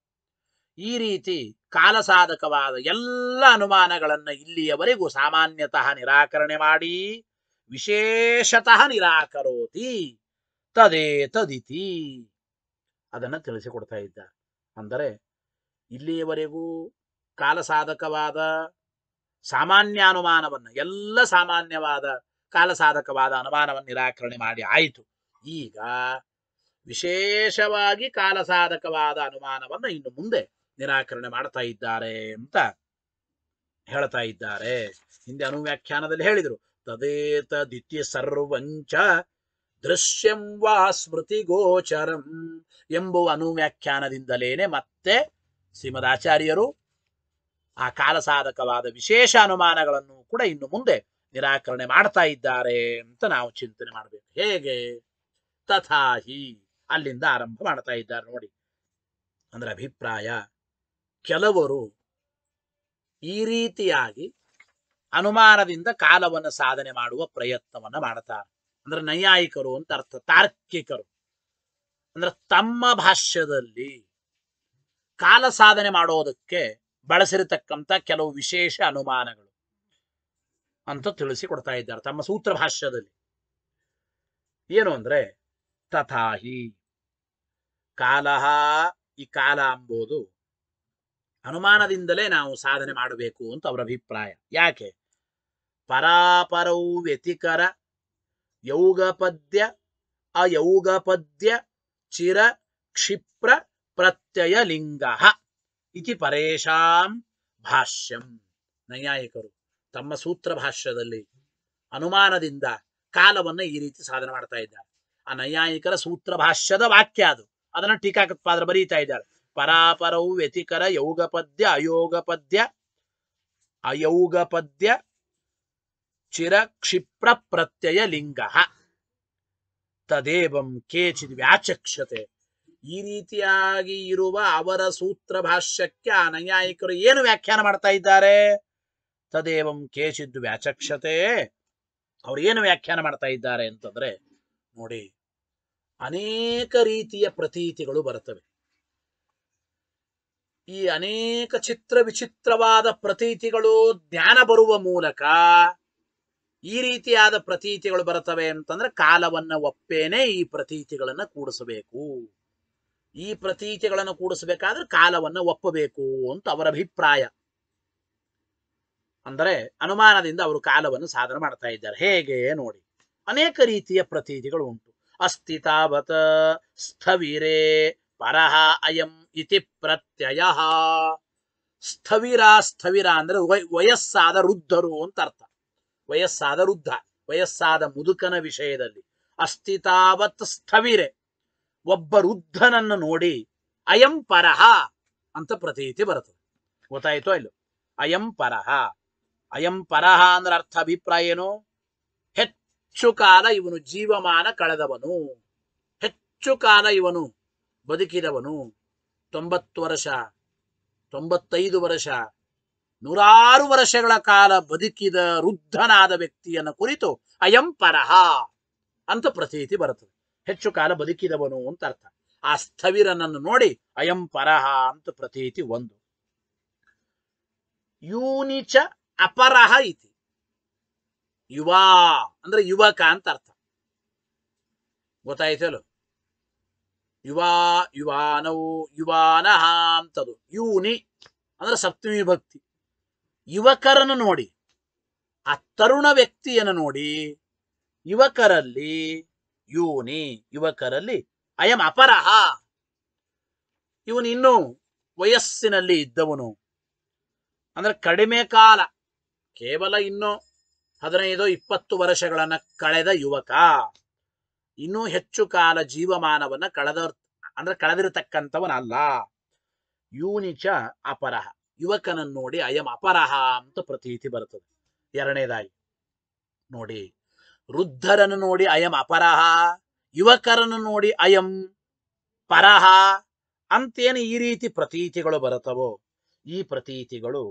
ಈ ರೀತಿ ಕಾಲ ಸಾಧಕವಾದ ಎಲ್ಲ ಅನುಮಾನಗಳನ್ನ ಇಲ್ಲಿಯವರೆಗೂ ಸಾಮಾನ್ಯತಃ ನಿರಾಕರಣೆ ಮಾಡಿ ವಿಶೇಷತಃ ನಿರಾಕರೋತಿ ತದೇ ತದಿತಿ ಅದನ್ನು ತಿಳಿಸಿಕೊಡ್ತಾ ಇದ್ದಾರೆ ಅಂದರೆ ಇಲ್ಲಿಯವರೆಗೂ ಕಾಲ ಸಾಧಕವಾದ ಸಾಮಾನ್ಯ ಅನುಮಾನವನ್ನು ಎಲ್ಲ ಸಾಮಾನ್ಯವಾದ ಕಾಲ ಸಾಧಕವಾದ ಅನುಮಾನವನ್ನು ನಿರಾಕರಣೆ ಮಾಡಿ ಆಯಿತು ಈಗ ವಿಶೇಷವಾಗಿ ಕಾಲ ಸಾಧಕವಾದ ಅನುಮಾನವನ್ನು ಇನ್ನು ಮುಂದೆ ನಿರಾಕರಣೆ ಮಾಡ್ತಾ ಇದ್ದಾರೆ ಅಂತ ಹೇಳ್ತಾ ಇದ್ದಾರೆ ಹಿಂದೆ ಅನುವ್ಯಾಖ್ಯಾನದಲ್ಲಿ ಹೇಳಿದರು ತದೇತದಿತ್ಯ ಸರ್ವಂಚ ದೃಶ್ಯಂ ವಾ ಸ್ಮೃತಿ ಗೋಚರಂ ಎಂಬುವ ಅನುವ್ಯಾಖ್ಯಾನದಿಂದಲೇನೆ ಮತ್ತೆ ಶ್ರೀಮದ್ ಆಚಾರ್ಯರು ಆ ಕಾಲ ಸಾಧಕವಾದ ವಿಶೇಷ ಅನುಮಾನಗಳನ್ನು ಕೂಡ ಇನ್ನು ಮುಂದೆ ನಿರಾಕರಣೆ ಮಾಡ್ತಾ ಇದ್ದಾರೆ ಅಂತ ನಾವು ಚಿಂತನೆ ಮಾಡಬೇಕು ಹೇಗೆ ತಥಾಹಿ ಅಲ್ಲಿಂದ ಆರಂಭ ಮಾಡ್ತಾ ಇದ್ದಾರೆ ನೋಡಿ ಅಂದ್ರೆ ಅಭಿಪ್ರಾಯ ಕೆಲವರು ಈ ರೀತಿಯಾಗಿ ಅನುಮಾನದಿಂದ ಕಾಲವನ್ನು ಸಾಧನೆ ಮಾಡುವ ಪ್ರಯತ್ನವನ್ನ ಮಾಡ್ತಾರೆ ಅಂದ್ರೆ ನೈಯಾಯಿಕರು ಅಂತ ಅರ್ಥ ತಾರ್ಕಿಕರು ಅಂದ್ರೆ ತಮ್ಮ ಭಾಷ್ಯದಲ್ಲಿ ಕಾಲ ಸಾಧನೆ ಮಾಡೋದಕ್ಕೆ ಬಳಸಿರತಕ್ಕಂಥ ಕೆಲವು ವಿಶೇಷ ಅನುಮಾನಗಳು ಅಂತ ತಿಳಿಸಿ ಕೊಡ್ತಾ ಇದ್ದಾರೆ ತಮ್ಮ ಸೂತ್ರ ಭಾಷ್ಯದಲ್ಲಿ ಏನು ಅಂದ್ರೆ ತಥಾಹಿ ಕಾಲಹ ಈ ಕಾಲ ಎಂಬುದು ಅನುಮಾನದಿಂದಲೇ ನಾವು ಸಾಧನೆ ಮಾಡಬೇಕು ಅಂತ ಅವರ ಅಭಿಪ್ರಾಯ ಯಾಕೆ ಪರಾಪರೌ ವ್ಯತಿಕರ ಯೌಗಪದ್ಯ ಅಯೌಗಪದ್ಯ ಚಿರ ಕ್ಷಿಪ್ರ ಪ್ರತ್ಯಯ ಲಿಂಗ ಇತಿ ಪರೇಶಾಂ ಭಾಷ್ಯಂ ನೈಯಾಯಿಕರು ತಮ್ಮ ಸೂತ್ರ ಭಾಷ್ಯದಲ್ಲಿ ಅನುಮಾನದಿಂದ ಕಾಲವನ್ನು ಈ ರೀತಿ ಸಾಧನೆ ಮಾಡ್ತಾ ಇದ್ದಾರೆ ಆ ನೈಯಾಯಿಕರ ಸೂತ್ರ ಭಾಷ್ಯದ ವಾಕ್ಯ ಅದು ಅದನ್ನು ಟೀಕಾಕತ್ಪಾದ್ರ ಬರೀತಾ ಇದ್ದಾರೆ ಪರಾಪರವು ವ್ಯತಿಕರ ಯೌಗಪದ್ಯ ಅಯೋಗಪದ್ಯ ಅಯೌಗಪದ್ಯ ಚಿರ ಕ್ಷಿಪ್ರ ಪ್ರತ್ಯಯ ಲಿಂಗ ತದೇವಂ ಕೇಚಿದ್ ವ್ಯಾಚಕ್ಷತೆ ಈ ರೀತಿಯಾಗಿ ಇರುವ ಅವರ ಸೂತ್ರ ಭಾಷ್ಯಕ್ಕೆ ಆ ನೈಯಾಯಿಕರು ಏನು ವ್ಯಾಖ್ಯಾನ ಮಾಡ್ತಾ ಇದ್ದಾರೆ ತದೇವಂ ಕೇಚಿದ್ ವ್ಯಾಚಕ್ಷತೆ ಅವ್ರು ಏನು ವ್ಯಾಖ್ಯಾನ ಮಾಡ್ತಾ ಇದ್ದಾರೆ ಅಂತಂದ್ರೆ ನೋಡಿ ಅನೇಕ ರೀತಿಯ ಪ್ರತೀತಿಗಳು ಬರ್ತವೆ ಈ ಅನೇಕ ಚಿತ್ರ ವಿಚಿತ್ರವಾದ ಪ್ರತೀತಿಗಳು ಜ್ಞಾನ ಬರುವ ಮೂಲಕ ಈ ರೀತಿಯಾದ ಪ್ರತೀತಿಗಳು ಬರುತ್ತವೆ ಅಂತಂದ್ರೆ ಕಾಲವನ್ನ ಒಪ್ಪೇನೆ ಈ ಪ್ರತೀತಿಗಳನ್ನ ಕೂಡಿಸಬೇಕು ಈ ಪ್ರತೀತಿಗಳನ್ನು ಕೂಡಿಸಬೇಕಾದ್ರೆ ಕಾಲವನ್ನ ಒಪ್ಪಬೇಕು ಅಂತ ಅವರ ಅಭಿಪ್ರಾಯ ಅಂದರೆ ಅನುಮಾನದಿಂದ ಅವರು ಕಾಲವನ್ನು ಸಾಧನೆ ಮಾಡ್ತಾ ಇದ್ದಾರೆ ಹೇಗೆ ನೋಡಿ ಅನೇಕ ರೀತಿಯ ಪ್ರತೀತಿಗಳು ಉಂಟು ಅಸ್ತಿ ತಾವತ್ ಸ್ಥವಿರೇ ಪರಹ ಅಯಂ ಇತಿ ಪ್ರತ್ಯಯ ಸ್ಥವಿರ ಸ್ಥವಿರ ಅಂದ್ರೆ ವಯ- ವಯಸ್ಸಾದ ವೃದ್ಧರು ಅಂತ ಅರ್ಥ ವಯಸ್ಸಾದ ವೃದ್ಧ ವಯಸ್ಸಾದ ಮುದುಕನ ವಿಷಯದಲ್ಲಿ ಅಸ್ತಿ ತಾವತ್ ಸ್ಥವಿರೆ ಒಬ್ಬ ವೃದ್ಧನನ್ನು ನೋಡಿ ಅಯಂ ಪರಹ ಅಂತ ಪ್ರತೀತಿ ಬರುತ್ತದೆ ಗೊತ್ತಾಯ್ತೋ ಇಲ್ಲೋ ಅಯಂ ಪರಹ ಅಯಂ ಪರಹ ಅಂದ್ರೆ ಅರ್ಥ ಅಭಿಪ್ರಾಯ ಏನು ಹೆಚ್ಚು ಕಾಲ ಇವನು ಜೀವಮಾನ ಕಳೆದವನು ಹೆಚ್ಚು ಕಾಲ ಇವನು ಬದುಕಿದವನು ತೊಂಬತ್ತು ವರ್ಷ ತೊಂಬತ್ತೈದು ವರ್ಷ ನೂರಾರು ವರ್ಷಗಳ ಕಾಲ ಬದುಕಿದ ವೃದ್ಧನಾದ ವ್ಯಕ್ತಿಯನ್ನ ಕುರಿತು ಅಯಂ ಪರಹ ಅಂತ ಪ್ರತೀತಿ ಬರುತ್ತದೆ ಹೆಚ್ಚು ಕಾಲ ಬದುಕಿದವನು ಅಂತ ಅರ್ಥ ಆ ಸ್ಥವಿರನನ್ನು ನೋಡಿ ಅಯಂ ಪರಹ ಅಂತ ಪ್ರತೀತಿ ಒಂದು ಯೂನಿಚ ಅಪರಹ ಇತಿ ಯುವಾ ಅಂದ್ರೆ ಯುವಕ ಅಂತ ಅರ್ಥ ಗೊತ್ತಾಯ್ತಲ್ಲ ಯುವಾ ಯುವಾನವು ಯುವಾನಹ ಅಂತದು ಯೂನಿ ಅಂದ್ರೆ ಸಪ್ತಮಿ ವಿಭಕ್ತಿ ಯುವಕರನ್ನು ನೋಡಿ ಆ ತರುಣ ವ್ಯಕ್ತಿಯನ್ನು ನೋಡಿ ಯುವಕರಲ್ಲಿ ಯೂನಿ ಯುವಕರಲ್ಲಿ ಅಯಂ ಅಪರಹ ಇವನು ಇನ್ನೂ ವಯಸ್ಸಿನಲ್ಲಿ ಇದ್ದವನು ಅಂದ್ರೆ ಕಡಿಮೆ ಕಾಲ ಕೇವಲ ಇನ್ನು ಹದಿನೈದು ಇಪ್ಪತ್ತು ವರ್ಷಗಳನ್ನ ಕಳೆದ ಯುವಕ ಇನ್ನೂ ಹೆಚ್ಚು ಕಾಲ ಜೀವಮಾನವನ್ನ ಕಳೆದ ಅಂದ್ರೆ ಕಳೆದಿರತಕ್ಕಂಥವನಲ್ಲ ಯೂನಿಚ ಅಪರಹ ಯುವಕನನ್ನು ನೋಡಿ ಅಯಂ ಅಪರಹ ಅಂತ ಪ್ರತೀತಿ ಬರುತ್ತದೆ ಎರಡನೇದಾಗಿ ನೋಡಿ ವೃದ್ಧರನ್ನು ನೋಡಿ ಅಯಂ ಅಪರಹ ಯುವಕರನ್ನು ನೋಡಿ ಅಯಂ ಪರಹ ಅಂತೇನು ಈ ರೀತಿ ಪ್ರತೀತಿಗಳು ಬರುತ್ತವೋ ಈ ಪ್ರತೀತಿಗಳು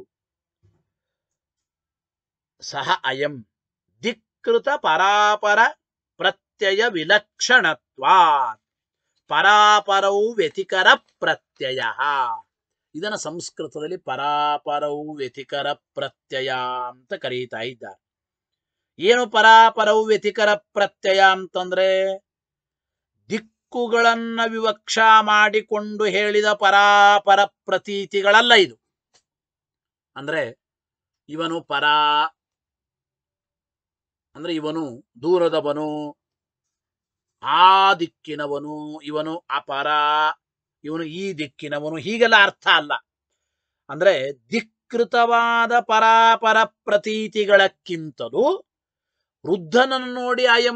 ಸಹ ಅಯಂ ಧಿಕ್ಕೃತ ಪರಾಪರ ಪ್ರತ್ಯಯ ವಿಲಕ್ಷಣತ್ವಾ ಪರಾಪರವು ವ್ಯತಿಕರ ಪ್ರತ್ಯಯ ಇದನ್ನ ಸಂಸ್ಕೃತದಲ್ಲಿ ಪರಾಪರವು ವ್ಯತಿಕರ ಪ್ರತ್ಯಯ ಅಂತ ಕರೀತಾ ಇದ್ದಾರೆ ಏನು ಪರಾಪರವು ವ್ಯತಿಕರ ಪ್ರತ್ಯಯ ಅಂತಂದ್ರೆ ದಿಕ್ಕುಗಳನ್ನ ವಿವಕ್ಷಾ ಮಾಡಿಕೊಂಡು ಹೇಳಿದ ಪರಾಪರ ಪ್ರತೀತಿಗಳಲ್ಲ ಇದು ಅಂದ್ರೆ ಇವನು ಪರ ಅಂದ್ರೆ ಇವನು ದೂರದವನು ಆ ದಿಕ್ಕಿನವನು ಇವನು ಅಪರ ಇವನು ಈ ದಿಕ್ಕಿನವನು ಹೀಗೆಲ್ಲ ಅರ್ಥ ಅಲ್ಲ ಅಂದ್ರೆ ಧಿಕ್ಕೃತವಾದ ಪರಾಪರ ಪ್ರತೀತಿಗಳಕ್ಕಿಂತಲೂ ವೃದ್ಧನನ್ನು ನೋಡಿ ಅಯಂ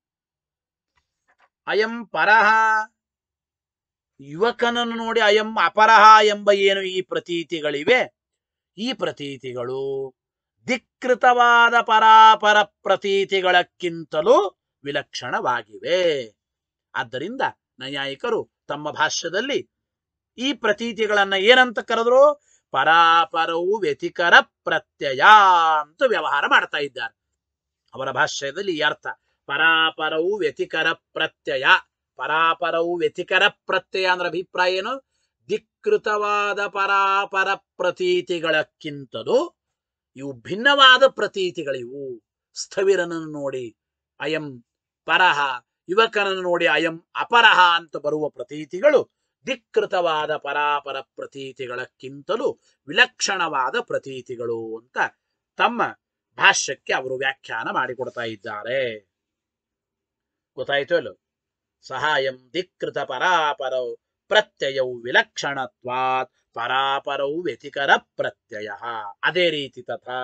ಅಯಂ ಪರಹ ಯುವಕನನ್ನು ನೋಡಿ ಅಯಂ ಅಪರಹ ಎಂಬ ಏನು ಈ ಪ್ರತೀತಿಗಳಿವೆ ಈ ಪ್ರತೀತಿಗಳು ಧಿಕ್ಕೃತವಾದ ಪರಾಪರ ಪ್ರತೀತಿಗಳಕ್ಕಿಂತಲೂ ವಿಲಕ್ಷಣವಾಗಿವೆ ಆದ್ದರಿಂದ ನೈಯಾಯಿಕರು ತಮ್ಮ ಭಾಷ್ಯದಲ್ಲಿ ಈ ಪ್ರತೀತಿಗಳನ್ನ ಏನಂತ ಕರೆದ್ರು ಪರಾಪರವು ವ್ಯತಿಕರ ಪ್ರತ್ಯಯ ಅಂತ ವ್ಯವಹಾರ ಮಾಡ್ತಾ ಇದ್ದಾರೆ ಅವರ ಭಾಷ್ಯದಲ್ಲಿ ಈ ಅರ್ಥ ಪರಾಪರವು ವ್ಯತಿಕರ ಪ್ರತ್ಯಯ ಪರಾಪರವು ವ್ಯತಿಕರ ಪ್ರತ್ಯಯ ಅಂದ್ರೆ ಅಭಿಪ್ರಾಯ ಏನು ಧಿಕ್ಕೃತವಾದ ಪರಾಪರ ಪ್ರತೀತಿಗಳಕ್ಕಿಂತಲೂ ಇವು ಭಿನ್ನವಾದ ಪ್ರತೀತಿಗಳಿವು ಸ್ಥವಿರನನ್ನು ನೋಡಿ ಅಯಂ ಪರಹ ಯುವಕನನ್ನು ನೋಡಿ ಅಯಂ ಅಪರಹ ಅಂತ ಬರುವ ಪ್ರತೀತಿಗಳು ಧಿಕ್ಕೃತವಾದ ಪರಾಪರ ಪ್ರತೀತಿಗಳಕ್ಕಿಂತಲೂ ವಿಲಕ್ಷಣವಾದ ಪ್ರತೀತಿಗಳು ಅಂತ ತಮ್ಮ ಭಾಷ್ಯಕ್ಕೆ ಅವರು ವ್ಯಾಖ್ಯಾನ ಮಾಡಿಕೊಡ್ತಾ ಇದ್ದಾರೆ ಗೊತ್ತಾಯ್ತು ಅಲ್ಲೋ ಸಹಾಯಂ ಧಿಕ್ಕೃತ ಪರಾಪರೌ ಪ್ರತ್ಯಯವು ವಿಲಕ್ಷಣತ್ವಾತ್ ಪರಾಪರವು ವ್ಯತಿಕರ ಪ್ರತ್ಯಯ ಅದೇ ರೀತಿ ತಥಾ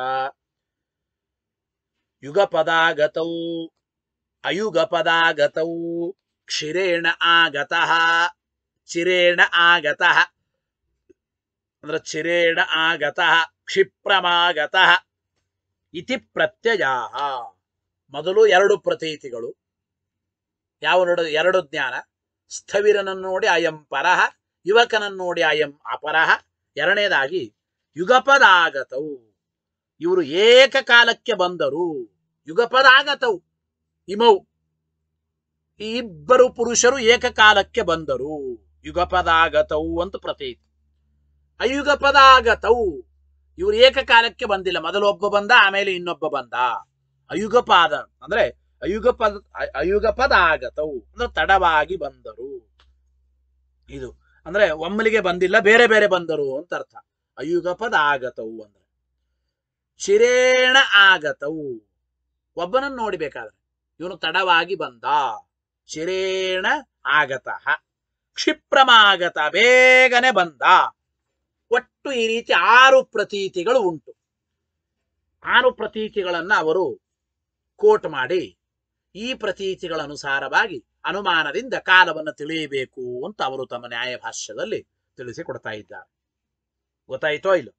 ಯುಗಪದಾಗತೌ ಅಯುಗಪದಾಗತೌ ಕ್ಷಿರೇಣ ಆಗತಃ ಚಿರೇಣ ಆಗತಃ ಅಂದ್ರೆ ಚಿರೇಣ ಆಗತಃ ಕ್ಷಿಪ್ರಮಾಗತಃ ಇತಿ ಪ್ರತ್ಯಯ ಮೊದಲು ಎರಡು ಪ್ರತೀತಿಗಳು ಯಾವ ನೋಡ ಎರಡು ಜ್ಞಾನ ಸ್ಥವಿರನನ್ನು ನೋಡಿ ಅಯಂ ಪರಹ ಯುವಕನನ್ನು ನೋಡಿ ಅಯಂ ಅಪರಹ ಎರಡನೇದಾಗಿ ಯುಗಪದಾಗತವು ಇವರು ಏಕಕಾಲಕ್ಕೆ ಬಂದರು ಯುಗಪದಾಗತವು ಇಮೌ ಈ ಇಬ್ಬರು ಪುರುಷರು ಏಕಕಾಲಕ್ಕೆ ಬಂದರು ಯುಗಪದಾಗತವು ಅಂತ ಪ್ರತೀತಿ ಅಯುಗ ಪದಾಗತವು ಇವರು ಏಕಕಾಲಕ್ಕೆ ಬಂದಿಲ್ಲ ಮೊದಲೊಬ್ಬ ಬಂದ ಆಮೇಲೆ ಇನ್ನೊಬ್ಬ ಬಂದ ಅಯುಗಪಾದ ಅಂದ್ರೆ ಅಯುಗ ಪದ ಅ- ಅಯುಗ ಪದಾಗತವು ಅಂದ್ರೆ ತಡವಾಗಿ ಬಂದರು ಇದು ಅಂದ್ರೆ ಒಮ್ಮಲಿಗೆ ಬಂದಿಲ್ಲ ಬೇರೆ ಬೇರೆ ಬಂದರು ಅಂತ ಅರ್ಥ ಅಯುಗ ಪದಾಗತವು ಅಂದ್ರೆ ಶಿರೇಣ ಆಗತವು ಒಬ್ಬನನ್ನು ನೋಡಿಬೇಕಾದ್ರೆ ಇವನು ತಡವಾಗಿ ಬಂದ ಶಿರೇಣ ಆಗತಃ ಕ್ಷಿಪ್ರಮಾಗತ ಬೇಗನೆ ಬಂದ ಒಟ್ಟು ಈ ರೀತಿ ಆರು ಪ್ರತೀತಿಗಳು ಉಂಟು ಆರು ಪ್ರತೀತಿಗಳನ್ನ ಅವರು ಕೋಟ್ ಮಾಡಿ ಈ ಪ್ರತೀತಿಗಳ ಅನುಸಾರವಾಗಿ ಅನುಮಾನದಿಂದ ಕಾಲವನ್ನು ತಿಳಿಯಬೇಕು ಅಂತ ಅವರು ತಮ್ಮ ನ್ಯಾಯ ಭಾಷ್ಯದಲ್ಲಿ ತಿಳಿಸಿಕೊಡ್ತಾ ಇದ್ದಾರೆ ಗೊತ್ತಾಯ್ತೋ ಇಲ್ಲ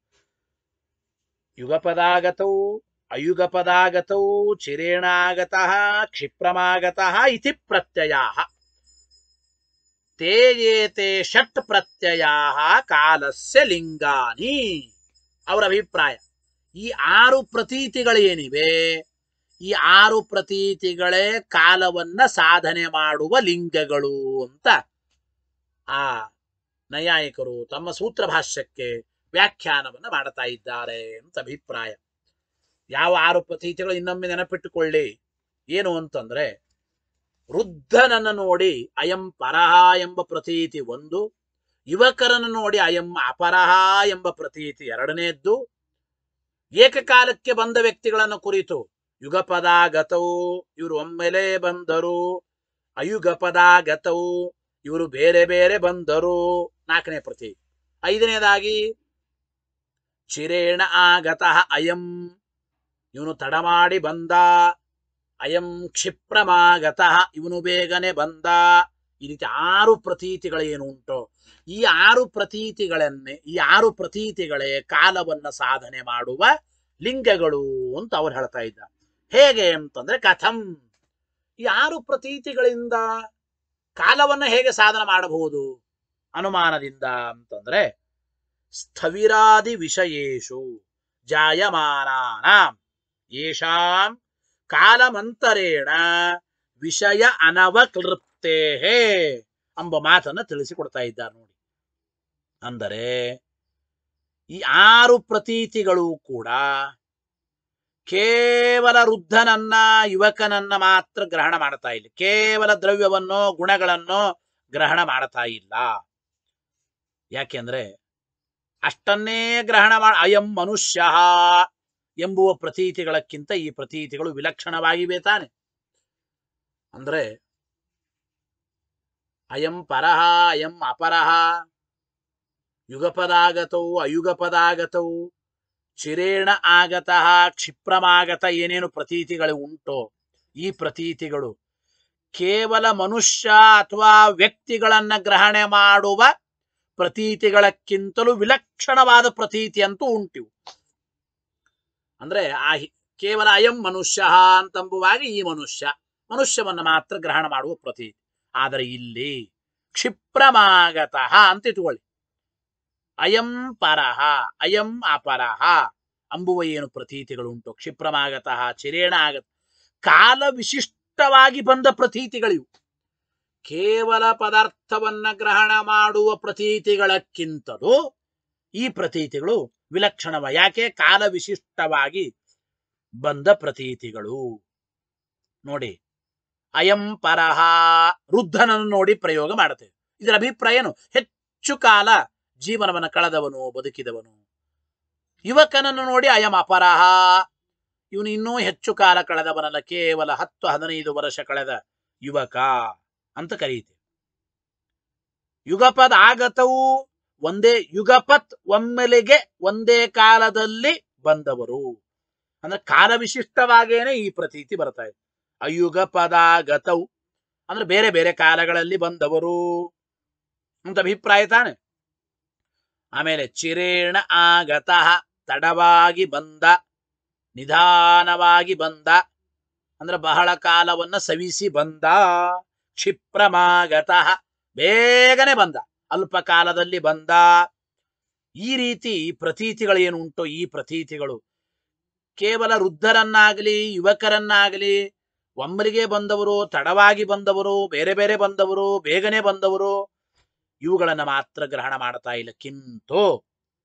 ಯುಗಪದಾಗತವು ಅಯುಗಪದಾಗತವು ಚಿರೇಣಾಗತಃ ಕ್ಷಿಪ್ರಮಾಗತಃ ಇತಿ ಪ್ರತ್ಯಯಾ ತೇ ಏತೆ ಷಟ್ ಪ್ರತ್ಯಯಾ ಕಾಲಸ್ಯ ಲಿಂಗಾನಿ ಅವರ ಅಭಿಪ್ರಾಯ ಈ ಆರು ಪ್ರತೀತಿಗಳೇನಿವೆ ಈ ಆರು ಪ್ರತೀತಿಗಳೇ ಕಾಲವನ್ನ ಸಾಧನೆ ಮಾಡುವ ಲಿಂಗಗಳು ಅಂತ ಆ ನೈಯಾಯಿಕರು ತಮ್ಮ ಸೂತ್ರ ಭಾಷ್ಯಕ್ಕೆ ವ್ಯಾಖ್ಯಾನವನ್ನ ಮಾಡ್ತಾ ಇದ್ದಾರೆ ಅಂತ ಅಭಿಪ್ರಾಯ ಯಾವ ಆರು ಪ್ರತೀತಿಗಳು ಇನ್ನೊಮ್ಮೆ ನೆನಪಿಟ್ಟುಕೊಳ್ಳಿ ಏನು ಅಂತಂದ್ರೆ ವೃದ್ಧನನ್ನು ನೋಡಿ ಅಯಂ ಪರಹ ಎಂಬ ಪ್ರತೀತಿ ಒಂದು ಯುವಕರನ್ನು ನೋಡಿ ಅಯಂ ಅಪರಹ ಎಂಬ ಪ್ರತೀತಿ ಎರಡನೇದ್ದು ಏಕಕಾಲಕ್ಕೆ ಬಂದ ವ್ಯಕ್ತಿಗಳನ್ನು ಕುರಿತು ಯುಗಪದಾಗತವು ಇವರು ಒಮ್ಮೆಲೆ ಬಂದರು ಅಯುಗಪದಾಗತವು ಇವರು ಬೇರೆ ಬೇರೆ ಬಂದರು ನಾಲ್ಕನೇ ಪ್ರತಿ ಐದನೇದಾಗಿ ಚಿರೇಣ ಆಗತಃ ಅಯಂ ಇವನು ತಡ ಮಾಡಿ ಬಂದ ಅಯಂ ಕ್ಷಿಪ್ರಮಾಗತಃ ಇವನು ಬೇಗನೆ ಬಂದ ಈ ರೀತಿ ಆರು ಪ್ರತೀತಿಗಳೇನು ಉಂಟು ಈ ಆರು ಪ್ರತೀತಿಗಳನ್ನೇ ಈ ಆರು ಪ್ರತೀತಿಗಳೇ ಕಾಲವನ್ನ ಸಾಧನೆ ಮಾಡುವ ಲಿಂಗಗಳು ಅಂತ ಅವ್ರು ಹೇಳ್ತಾ ಇದ್ದಾರೆ ಹೇಗೆ ಅಂತಂದ್ರೆ ಕಥಂ ಈ ಆರು ಪ್ರತೀತಿಗಳಿಂದ ಕಾಲವನ್ನ ಹೇಗೆ ಸಾಧನ ಮಾಡಬಹುದು ಅನುಮಾನದಿಂದ ಅಂತಂದ್ರೆ ಸ್ಥವಿರಾದಿ ವಿಷಯೇಶು ಜಾಯಮಾನಾನಾಂ ಯೇಷಾಂ ಕಾಲಮಂತರೇಣ ವಿಷಯ ಅನವಕ್ಲೃಪ್ತೇ ಎಂಬ ಮಾತನ್ನ ತಿಳಿಸಿಕೊಡ್ತಾ ಇದ್ದಾರೆ ನೋಡಿ ಅಂದರೆ ಈ ಆರು ಪ್ರತೀತಿಗಳು ಕೂಡ ಕೇವಲ ವೃದ್ಧನನ್ನ ಯುವಕನನ್ನ ಮಾತ್ರ ಗ್ರಹಣ ಮಾಡ್ತಾ ಇಲ್ಲ ಕೇವಲ ದ್ರವ್ಯವನ್ನು ಗುಣಗಳನ್ನು ಗ್ರಹಣ ಮಾಡ್ತಾ ಇಲ್ಲ ಯಾಕೆಂದ್ರೆ ಅಷ್ಟನ್ನೇ ಗ್ರಹಣ ಮಾಡ ಅಯಂ ಮನುಷ್ಯ ಎಂಬುವ ಪ್ರತೀತಿಗಳಕ್ಕಿಂತ ಈ ಪ್ರತೀತಿಗಳು ವಿಲಕ್ಷಣವಾಗಿವೆ ತಾನೆ ಅಂದ್ರೆ ಅಯಂ ಪರಹ ಅಯಂ ಅಪರಹ ಯುಗಪದಾಗತವು ಅಯುಗಪದಾಗತವು ಚಿರೇಣ ಆಗತಃ ಕ್ಷಿಪ್ರಮಾಗತ ಏನೇನು ಪ್ರತೀತಿಗಳು ಉಂಟೋ ಈ ಪ್ರತೀತಿಗಳು ಕೇವಲ ಮನುಷ್ಯ ಅಥವಾ ವ್ಯಕ್ತಿಗಳನ್ನ ಗ್ರಹಣೆ ಮಾಡುವ ಪ್ರತೀತಿಗಳಕ್ಕಿಂತಲೂ ವಿಲಕ್ಷಣವಾದ ಪ್ರತೀತಿ ಅಂತೂ ಉಂಟಿವು ಅಂದ್ರೆ ಆ ಹಿ- ಕೇವಲ ಅಯಂ ಮನುಷ್ಯ ಅಂತಂಬುವಾಗಿ ಈ ಮನುಷ್ಯ ಮನುಷ್ಯವನ್ನ ಮಾತ್ರ ಗ್ರಹಣ ಮಾಡುವ ಪ್ರತೀತಿ ಆದರೆ ಇಲ್ಲಿ ಕ್ಷಿಪ್ರಮಾಗತಃ ಅಂತ ಇಟ್ಕೊಳ್ಳಿ ಅಯಂ ಪರಹ ಅಯಂ ಅಪರಹ ಅಂಬುವ ಏನು ಪ್ರತೀತಿಗಳುಂಟು ಕ್ಷಿಪ್ರಮಾಗತಃ ಚಿರೇಣ ಆಗತ ಕಾಲ ವಿಶಿಷ್ಟವಾಗಿ ಬಂದ ಪ್ರತೀತಿಗಳಿವು ಕೇವಲ ಪದಾರ್ಥವನ್ನ ಗ್ರಹಣ ಮಾಡುವ ಪ್ರತೀತಿಗಳಕ್ಕಿಂತಲೂ ಈ ಪ್ರತೀತಿಗಳು ವಿಲಕ್ಷಣವ ಯಾಕೆ ಕಾಲ ವಿಶಿಷ್ಟವಾಗಿ ಬಂದ ಪ್ರತೀತಿಗಳು ನೋಡಿ ಅಯಂ ಪರಹ ವೃದ್ಧನನ್ನು ನೋಡಿ ಪ್ರಯೋಗ ಮಾಡುತ್ತೇವೆ ಇದರ ಅಭಿಪ್ರಾಯ ಏನು ಹೆಚ್ಚು ಕಾಲ ಜೀವನವನ್ನು ಕಳೆದವನು ಬದುಕಿದವನು ಯುವಕನನ್ನು ನೋಡಿ ಅಯಂ ಅಪರಹ ಇವನು ಇನ್ನೂ ಹೆಚ್ಚು ಕಾಲ ಕಳೆದವನಲ್ಲ ಕೇವಲ ಹತ್ತು ಹದಿನೈದು ವರ್ಷ ಕಳೆದ ಯುವಕ ಅಂತ ಕರೆಯುತ್ತೇವೆ ಯುಗಪದ್ ಆಗತವು ಒಂದೇ ಯುಗಪತ್ ಒಮ್ಮೆಲೆಗೆ ಒಂದೇ ಕಾಲದಲ್ಲಿ ಬಂದವರು ಅಂದ್ರೆ ಕಾಲ ವಿಶಿಷ್ಟವಾಗೇನೆ ಈ ಪ್ರತೀತಿ ಬರ್ತಾ ಇದೆ ಅಯುಗ ಪದಾಗತವು ಅಂದ್ರೆ ಬೇರೆ ಬೇರೆ ಕಾಲಗಳಲ್ಲಿ ಬಂದವರು ಅಂತ ಅಭಿಪ್ರಾಯ ತಾನೆ ಆಮೇಲೆ ಚಿರೇಣ ಆಗತಃ ತಡವಾಗಿ ಬಂದ ನಿಧಾನವಾಗಿ ಬಂದ ಅಂದ್ರೆ ಬಹಳ ಕಾಲವನ್ನ ಸವಿಸಿ ಬಂದ ಕ್ಷಿಪ್ರಮಾಗತಃ ಬೇಗನೆ ಬಂದ ಅಲ್ಪ ಕಾಲದಲ್ಲಿ ಬಂದ ಈ ರೀತಿ ಪ್ರತೀತಿಗಳೇನು ಉಂಟು ಈ ಪ್ರತೀತಿಗಳು ಕೇವಲ ವೃದ್ಧರನ್ನಾಗಲಿ ಯುವಕರನ್ನಾಗಲಿ ಒಮ್ಮಲಿಗೆ ಬಂದವರು ತಡವಾಗಿ ಬಂದವರು ಬೇರೆ ಬೇರೆ ಬಂದವರು ಬೇಗನೆ ಬಂದವರು ಇವುಗಳನ್ನ ಮಾತ್ರ ಗ್ರಹಣ ಮಾಡ್ತಾ ಇಲ್ಲ ಕಿಂತು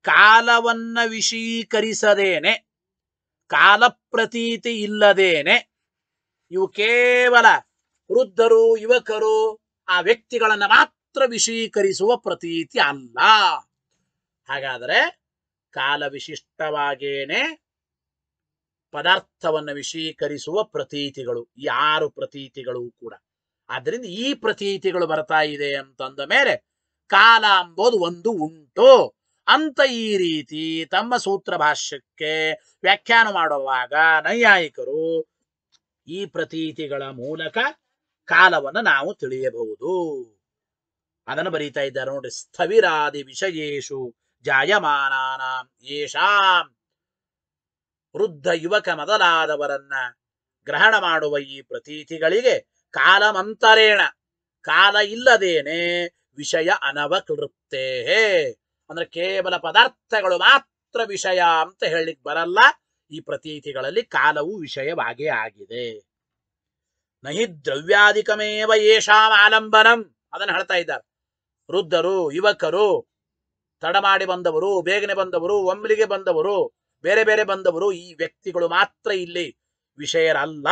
ಕಾಲವನ್ನ ವಿಷೀಕರಿಸದೇನೆ ಕಾಲ ಪ್ರತೀತಿ ಇಲ್ಲದೇನೆ ಇವು ಕೇವಲ ವೃದ್ಧರು ಯುವಕರು ಆ ವ್ಯಕ್ತಿಗಳನ್ನ ಮಾತ್ರ ವಿಷೀಕರಿಸುವ ಪ್ರತೀತಿ ಅಲ್ಲ ಹಾಗಾದರೆ ಕಾಲ ವಿಶಿಷ್ಟವಾಗೇನೆ ಪದಾರ್ಥವನ್ನು ವಿಷೀಕರಿಸುವ ಪ್ರತೀತಿಗಳು ಈ ಆರು ಪ್ರತೀತಿಗಳು ಕೂಡ ಆದ್ರಿಂದ ಈ ಪ್ರತೀತಿಗಳು ಬರ್ತಾ ಇದೆ ಅಂತಂದ ಮೇಲೆ ಕಾಲ ಎಂಬುದು ಒಂದು ಉಂಟು ಅಂತ ಈ ರೀತಿ ತಮ್ಮ ಸೂತ್ರ ಭಾಷ್ಯಕ್ಕೆ ವ್ಯಾಖ್ಯಾನ ಮಾಡುವಾಗ ನೈಯಾಯಿಕರು ಈ ಪ್ರತೀತಿಗಳ ಮೂಲಕ ಕಾಲವನ್ನು ನಾವು ತಿಳಿಯಬಹುದು ಅದನ್ನು ಬರೀತಾ ಇದ್ದಾರೆ ನೋಡಿ ಸ್ಥವಿರಾದಿ ವಿಷಯೇಶು ಜಾಯಮಾನಾನಾಂ ಯೇಷಾಂ ವೃದ್ಧ ಯುವಕ ಮೊದಲಾದವರನ್ನ ಗ್ರಹಣ ಮಾಡುವ ಈ ಪ್ರತೀತಿಗಳಿಗೆ ಕಾಲಮಂತರೇಣ ಕಾಲ ಇಲ್ಲದೇನೆ ವಿಷಯ ಅನವಕೃಪ್ತೇ ಅಂದ್ರೆ ಕೇವಲ ಪದಾರ್ಥಗಳು ಮಾತ್ರ ವಿಷಯ ಅಂತ ಹೇಳಲಿಕ್ಕೆ ಬರಲ್ಲ ಈ ಪ್ರತೀತಿಗಳಲ್ಲಿ ಕಾಲವು ವಿಷಯವಾಗೇ ಆಗಿದೆ ನಹಿ ದ್ರವ್ಯಾಧಿಕಮೇವ ಯೇಷಾಂ ಆಲಂಬನಂ ಅದನ್ನು ಹೇಳ್ತಾ ಇದ್ದಾರೆ ವೃದ್ಧರು ಯುವಕರು ತಡ ಮಾಡಿ ಬಂದವರು ಬೇಗನೆ ಬಂದವರು ಒಮ್ಮೆಲಿಗೆ ಬಂದವರು ಬೇರೆ ಬೇರೆ ಬಂದವರು ಈ ವ್ಯಕ್ತಿಗಳು ಮಾತ್ರ ಇಲ್ಲಿ ವಿಷಯರಲ್ಲ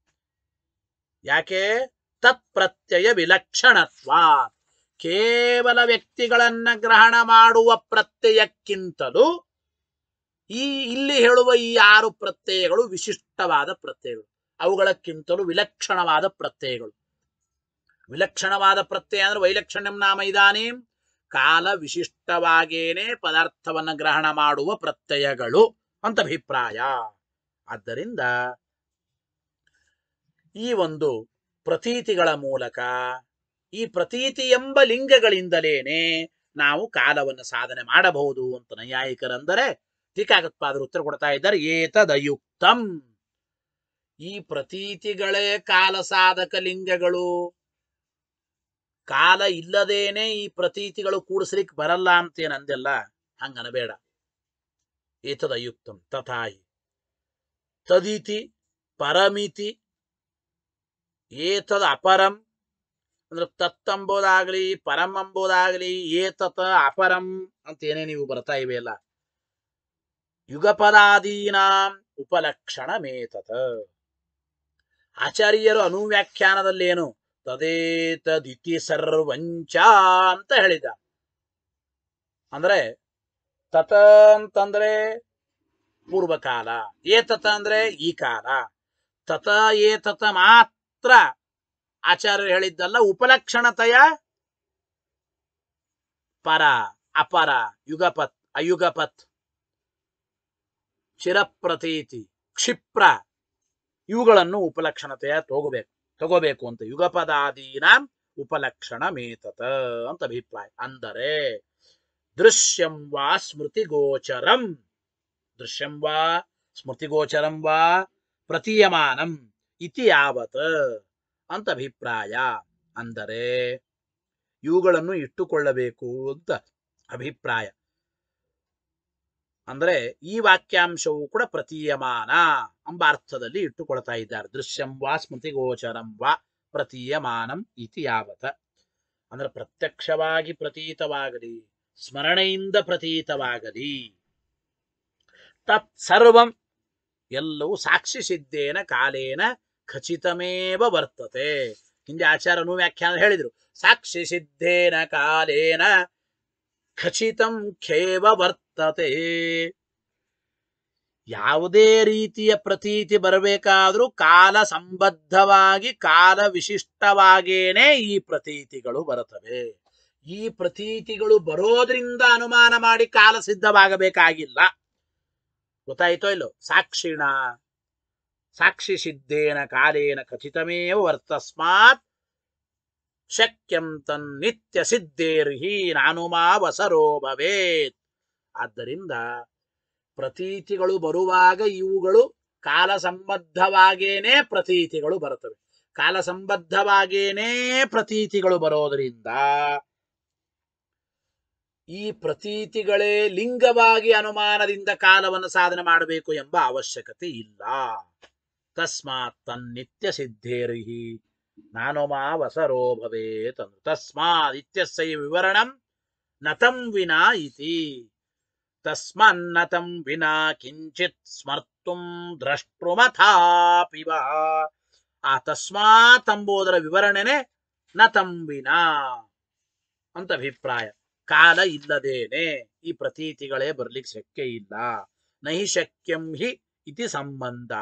ಯಾಕೆ ತತ್ಪ್ರತ್ಯಯ ವಿಲಕ್ಷಣತ್ವ ಕೇವಲ ವ್ಯಕ್ತಿಗಳನ್ನ ಗ್ರಹಣ ಮಾಡುವ ಪ್ರತ್ಯಯಕ್ಕಿಂತಲೂ ಈ ಇಲ್ಲಿ ಹೇಳುವ ಈ ಆರು ಪ್ರತ್ಯಯಗಳು ವಿಶಿಷ್ಟವಾದ ಪ್ರತ್ಯಯಗಳು ಅವುಗಳಕ್ಕಿಂತಲೂ ವಿಲಕ್ಷಣವಾದ ಪ್ರತ್ಯಯಗಳು ವಿಲಕ್ಷಣವಾದ ಪ್ರತ್ಯಯ ಅಂದ್ರೆ ವೈಲಕ್ಷಣ್ಯಂ ನಾಮ ಇದಾನೀಂ ಕಾಲ ವಿಶಿಷ್ಟವಾಗೇನೆ ಪದಾರ್ಥವನ್ನ ಗ್ರಹಣ ಮಾಡುವ ಪ್ರತ್ಯಯಗಳು ಅಂತ ಅಭಿಪ್ರಾಯ ಆದ್ದರಿಂದ ಈ ಒಂದು ಪ್ರತೀತಿಗಳ ಮೂಲಕ ಈ ಪ್ರತೀತಿ ಎಂಬ ಲಿಂಗಗಳಿಂದಲೇನೆ ನಾವು ಕಾಲವನ್ನು ಸಾಧನೆ ಮಾಡಬಹುದು ಅಂತ ನೈಯಾಯಿಕರಂದರೆ ಟೀಕಾಗತ್ಪಾದರು ಉತ್ತರ ಕೊಡ್ತಾ ಇದ್ದಾರೆ ಏತದಯುಕ್ತಂ ಈ ಪ್ರತೀತಿಗಳೇ ಕಾಲ ಸಾಧಕ ಲಿಂಗಗಳು ಕಾಲ ಇಲ್ಲದೇನೆ ಈ ಪ್ರತೀತಿಗಳು ಕೂಡಿಸ್ಲಿಕ್ಕೆ ಬರಲ್ಲ ಅಂತೇನಂದೆಲ್ಲ ಹಂಗನಬೇಡ ಏತದಯುಕ್ತಂ ತಥಾಹಿ ತದಿತಿ ಪರಮಿತಿ ಏತದ ಅಪರಂ ಅಂದ್ರೆ ತತ್ತಂಬೋದಾಗ್ಲಿ ಪರಂ ಎಂಬುದಾಗ್ಲಿ ಏತತ ಅಪರಂ ಅಂತ ಏನೇ ನೀವು ಬರ್ತಾ ಇವೆ ಅಲ್ಲ ಯುಗಪದಾದೀನಾಂ ಉಪಲಕ್ಷಣ ಮೇತತ ಆಚಾರ್ಯರು ಅನುವ್ಯಾಖ್ಯಾನದಲ್ಲೇನು ತದೇತದಿತಿ ಸರ್ವಂಚ ಅಂತ ಹೇಳಿದ ಅಂದ್ರೆ ತತ ಅಂತಂದ್ರೆ ಪೂರ್ವಕಾಲ ಏತತ ಅಂದ್ರೆ ಈ ಕಾಲ ತತ ಏತತ ಮಾತ್ರ ಆಚಾರ್ಯರು ಹೇಳಿದ್ದಲ್ಲ ಉಪಲಕ್ಷಣತೆಯ ಪರ ಅಪರ ಯುಗಪತ್ ಅಯುಗಪತ್ ಚಿರಪ್ರತೀತಿ ಕ್ಷಿಪ್ರ ಇವುಗಳನ್ನು ಉಪಲಕ್ಷಣತೆಯ ತಗೋಬೇಕು ತಗೋಬೇಕು ಅಂತ ಯುಗಪದಾದೀನ ಉಪಲಕ್ಷಣ ಮೇತತ ಅಂತ ಅಭಿಪ್ರಾಯ ಅಂದರೆ ದೃಶ್ಯಂ ವಾ ಸ್ಮೃತಿ ಗೋಚರಂ ದೃಶ್ಯಂ ವಾ ಸ್ಮೃತಿ ಗೋಚರಂ ವಾ ಪ್ರತೀಯಮಾನಂ ಇತಿ ಯಾವತ್ ಅಂತ ಅಭಿಪ್ರಾಯ ಅಂದರೆ ಇವುಗಳನ್ನು ಇಟ್ಟುಕೊಳ್ಳಬೇಕು ಅಂತ ಅಭಿಪ್ರಾಯ ಅಂದ್ರೆ ಈ ವಾಕ್ಯಾಂಶವು ಕೂಡ ಪ್ರತೀಯಮಾನ ಎಂಬ ಅರ್ಥದಲ್ಲಿ ಇಟ್ಟುಕೊಳ್ತಾ ಇದ್ದಾರೆ ದೃಶ್ಯಂ ವಾ ಸ್ಮೃತಿ ಗೋಚರಂ ವಾ ಪ್ರತೀಯಮಾನಂ ಇತಿ ಯಾವತ ಅಂದ್ರೆ ಪ್ರತ್ಯಕ್ಷವಾಗಿ ಪ್ರತೀತವಾಗಲಿ ಸ್ಮರಣೆಯಿಂದ ಪ್ರತೀತವಾಗಲಿ ತತ್ ಸರ್ವಂ ಎಲ್ಲವೂ ಸಾಕ್ಷಿ ಸಿದ್ಧೇನ ಕಾಲೇನ ಖಚಿತಮೇವ ವರ್ತತೆ ಹಿಂದೆ ಆಚಾರನು ವ್ಯಾಖ್ಯಾನ ಹೇಳಿದ್ರು ಸಾಕ್ಷಿ ಸಿದ್ಧೇನ ಕಾಲೇನ ಖಚಿತಂ ಖೇವ ವರ್ತತೆ ಯಾವುದೇ ರೀತಿಯ ಪ್ರತೀತಿ ಬರಬೇಕಾದ್ರೂ ಕಾಲ ಸಂಬದ್ಧವಾಗಿ ಕಾಲ ವಿಶಿಷ್ಟವಾಗೇನೆ ಈ ಪ್ರತೀತಿಗಳು ಬರುತ್ತವೆ ಈ ಪ್ರತೀತಿಗಳು ಬರೋದ್ರಿಂದ ಅನುಮಾನ ಮಾಡಿ ಕಾಲ ಸಿದ್ಧವಾಗಬೇಕಾಗಿಲ್ಲ ಗೊತ್ತಾಯ್ತೋ ಇಲ್ಲೋ ಸಾಕ್ಷಿಣ ಸಾಕ್ಷಿ ಸಿದ್ಧೇನ ಕಾಲೇನ ಖಚಿತಮೇವ ವರ್ತಸ್ಮಾತ್ ಶಕ್ಯಂ ತನ್ನಿತ್ಯ ಸಿದ್ಧೇರ್ಹಿ ನಾನುಮಾವಸರೋ ಭವೇತ್ ಆದ್ದರಿಂದ ಪ್ರತೀತಿಗಳು ಬರುವಾಗ ಇವುಗಳು ಕಾಲ ಸಂಬದ್ಧವಾಗೇನೆ ಪ್ರತೀತಿಗಳು ಬರುತ್ತವೆ ಕಾಲ ಸಂಬದ್ಧವಾಗೇನೆ ಪ್ರತೀತಿಗಳು ಬರೋದರಿಂದ ಈ ಪ್ರತೀತಿಗಳೇ ಲಿಂಗವಾಗಿ ಅನುಮಾನದಿಂದ ಕಾಲವನ್ನು ಸಾಧನೆ ಮಾಡಬೇಕು ಎಂಬ ಅವಶ್ಯಕತೆ ಇಲ್ಲ ತಸ್ಮಾತ್ ತನ್ನಿತ್ಯ ಸಿದ್ಧೇರಿಹಿ ನಾನು ಮಾ ವಸರೋ ಭವೇತ್ ಅಂದ್ರು ತಸ್ಮಾತ್ ಇತ್ಯಸ್ಯ ವಿವರಣಂ ನತಂ ವಿನಾ ಇತಿ ತಸ್ಮನ್ನತಂ ವಿನಾ ಕಿಂಚಿತ್ ಸ್ಮರ್ತುಂ ದ್ರಷ್ಟೃಮಥಾಪಿವ ಆ ತಸ್ಮಾತ್ ಎಂಬುದರ ವಿವರಣೆನೆ ನ ತಂಬಿನ ಅಂತ ಅಭಿಪ್ರಾಯ ಕಾಲ ಇಲ್ಲದೇನೆ ಈ ಪ್ರತೀತಿಗಳೇ ಬರ್ಲಿಕ್ಕೆ ಶಕ್ಯ ಇಲ್ಲ ನಹಿ ಶಕ್ಯಂ ಹಿ ಇತಿ ಸಂಬಂಧ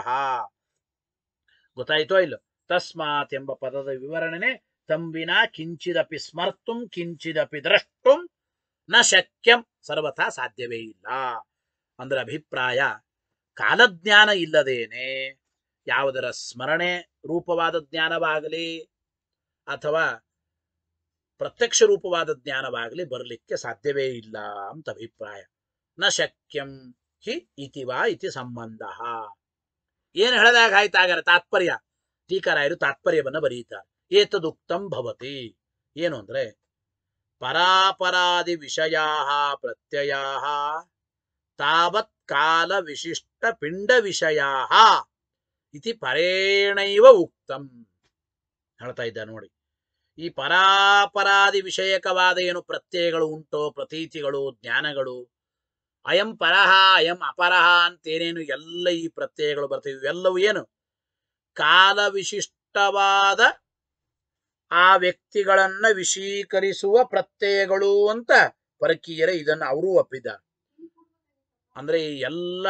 ಗೊತ್ತಾಯ್ತೋ ಇಲ್ಲ ತಸ್ಮಾತ್ ಎಂಬ ಪದದ ವಿವರಣೆನೆ ತಂಬಿನ ಕಿಂಚಿದಪಿ ಸ್ಮರ್ತುಂ ಕಿಂಚಿದಪಿ ದ್ರಷ್ಟುಂ ನ ಶಕ್ಯಂ ಸರ್ವಥಾ ಸಾಧ್ಯವೇ ಇಲ್ಲ ಅಂದ್ರೆ ಅಭಿಪ್ರಾಯ ಕಾಲಜ್ಞಾನ ಇಲ್ಲದೇನೆ ಯಾವುದರ ಸ್ಮರಣೆ ರೂಪವಾದ ಜ್ಞಾನವಾಗಲಿ ಅಥವಾ ಪ್ರತ್ಯಕ್ಷ ರೂಪವಾದ ಜ್ಞಾನವಾಗಲಿ ಬರಲಿಕ್ಕೆ ಸಾಧ್ಯವೇ ಇಲ್ಲ ಅಂತ ಅಭಿಪ್ರಾಯ ನ ಶಕ್ಯಂ ಹಿ ಇತಿವಾ ಇತಿ ಸಂಬಂಧ ಏನು ಹೇಳಿದಾಗ ಆಯ್ತಾಗಾರೆ ತಾತ್ಪರ್ಯ ಟೀಕರಾಯರು ತಾತ್ಪರ್ಯವನ್ನ ಬರೀತಾರೆ ಏತದುಕ್ತಂ ಭವತಿ ಏನು ಅಂದ್ರೆ ಪರಾಪರಾದಿ ವಿಷಯಾ ಪ್ರತ್ಯಯಾ ತಾವತ್ ಕಾಲ ವಿಶಿಷ್ಟ ಪಿಂಡ ವಿಷಯಾ ಇತಿ ಪರೇಣೈವ ಉಕ್ತಂ ಹೇಳ್ತಾ ಇದ್ದ ನೋಡಿ ಈ ಪರಾಪರಾದಿ ವಿಷಯಕವಾದ ಏನು ಪ್ರತ್ಯಯಗಳು ಉಂಟೋ ಪ್ರತೀತಿಗಳು ಜ್ಞಾನಗಳು ಅಯಂ ಪರಹ ಅಯಂ ಅಪರಹ ಅಂತೇನೇನು ಎಲ್ಲ ಈ ಪ್ರತ್ಯಯಗಳು ಬರ್ತವೆ ಇವೆಲ್ಲವೂ ಏನು ಕಾಲ ವಿಶಿಷ್ಟವಾದ ಆ ವ್ಯಕ್ತಿಗಳನ್ನ ವಿಶೀಕರಿಸುವ ಪ್ರತ್ಯಯಗಳು ಅಂತ ಪರಕೀಯರೇ ಇದನ್ನು ಅವರೂ ಒಪ್ಪಿದ್ದಾರೆ ಅಂದ್ರೆ ಈ ಎಲ್ಲ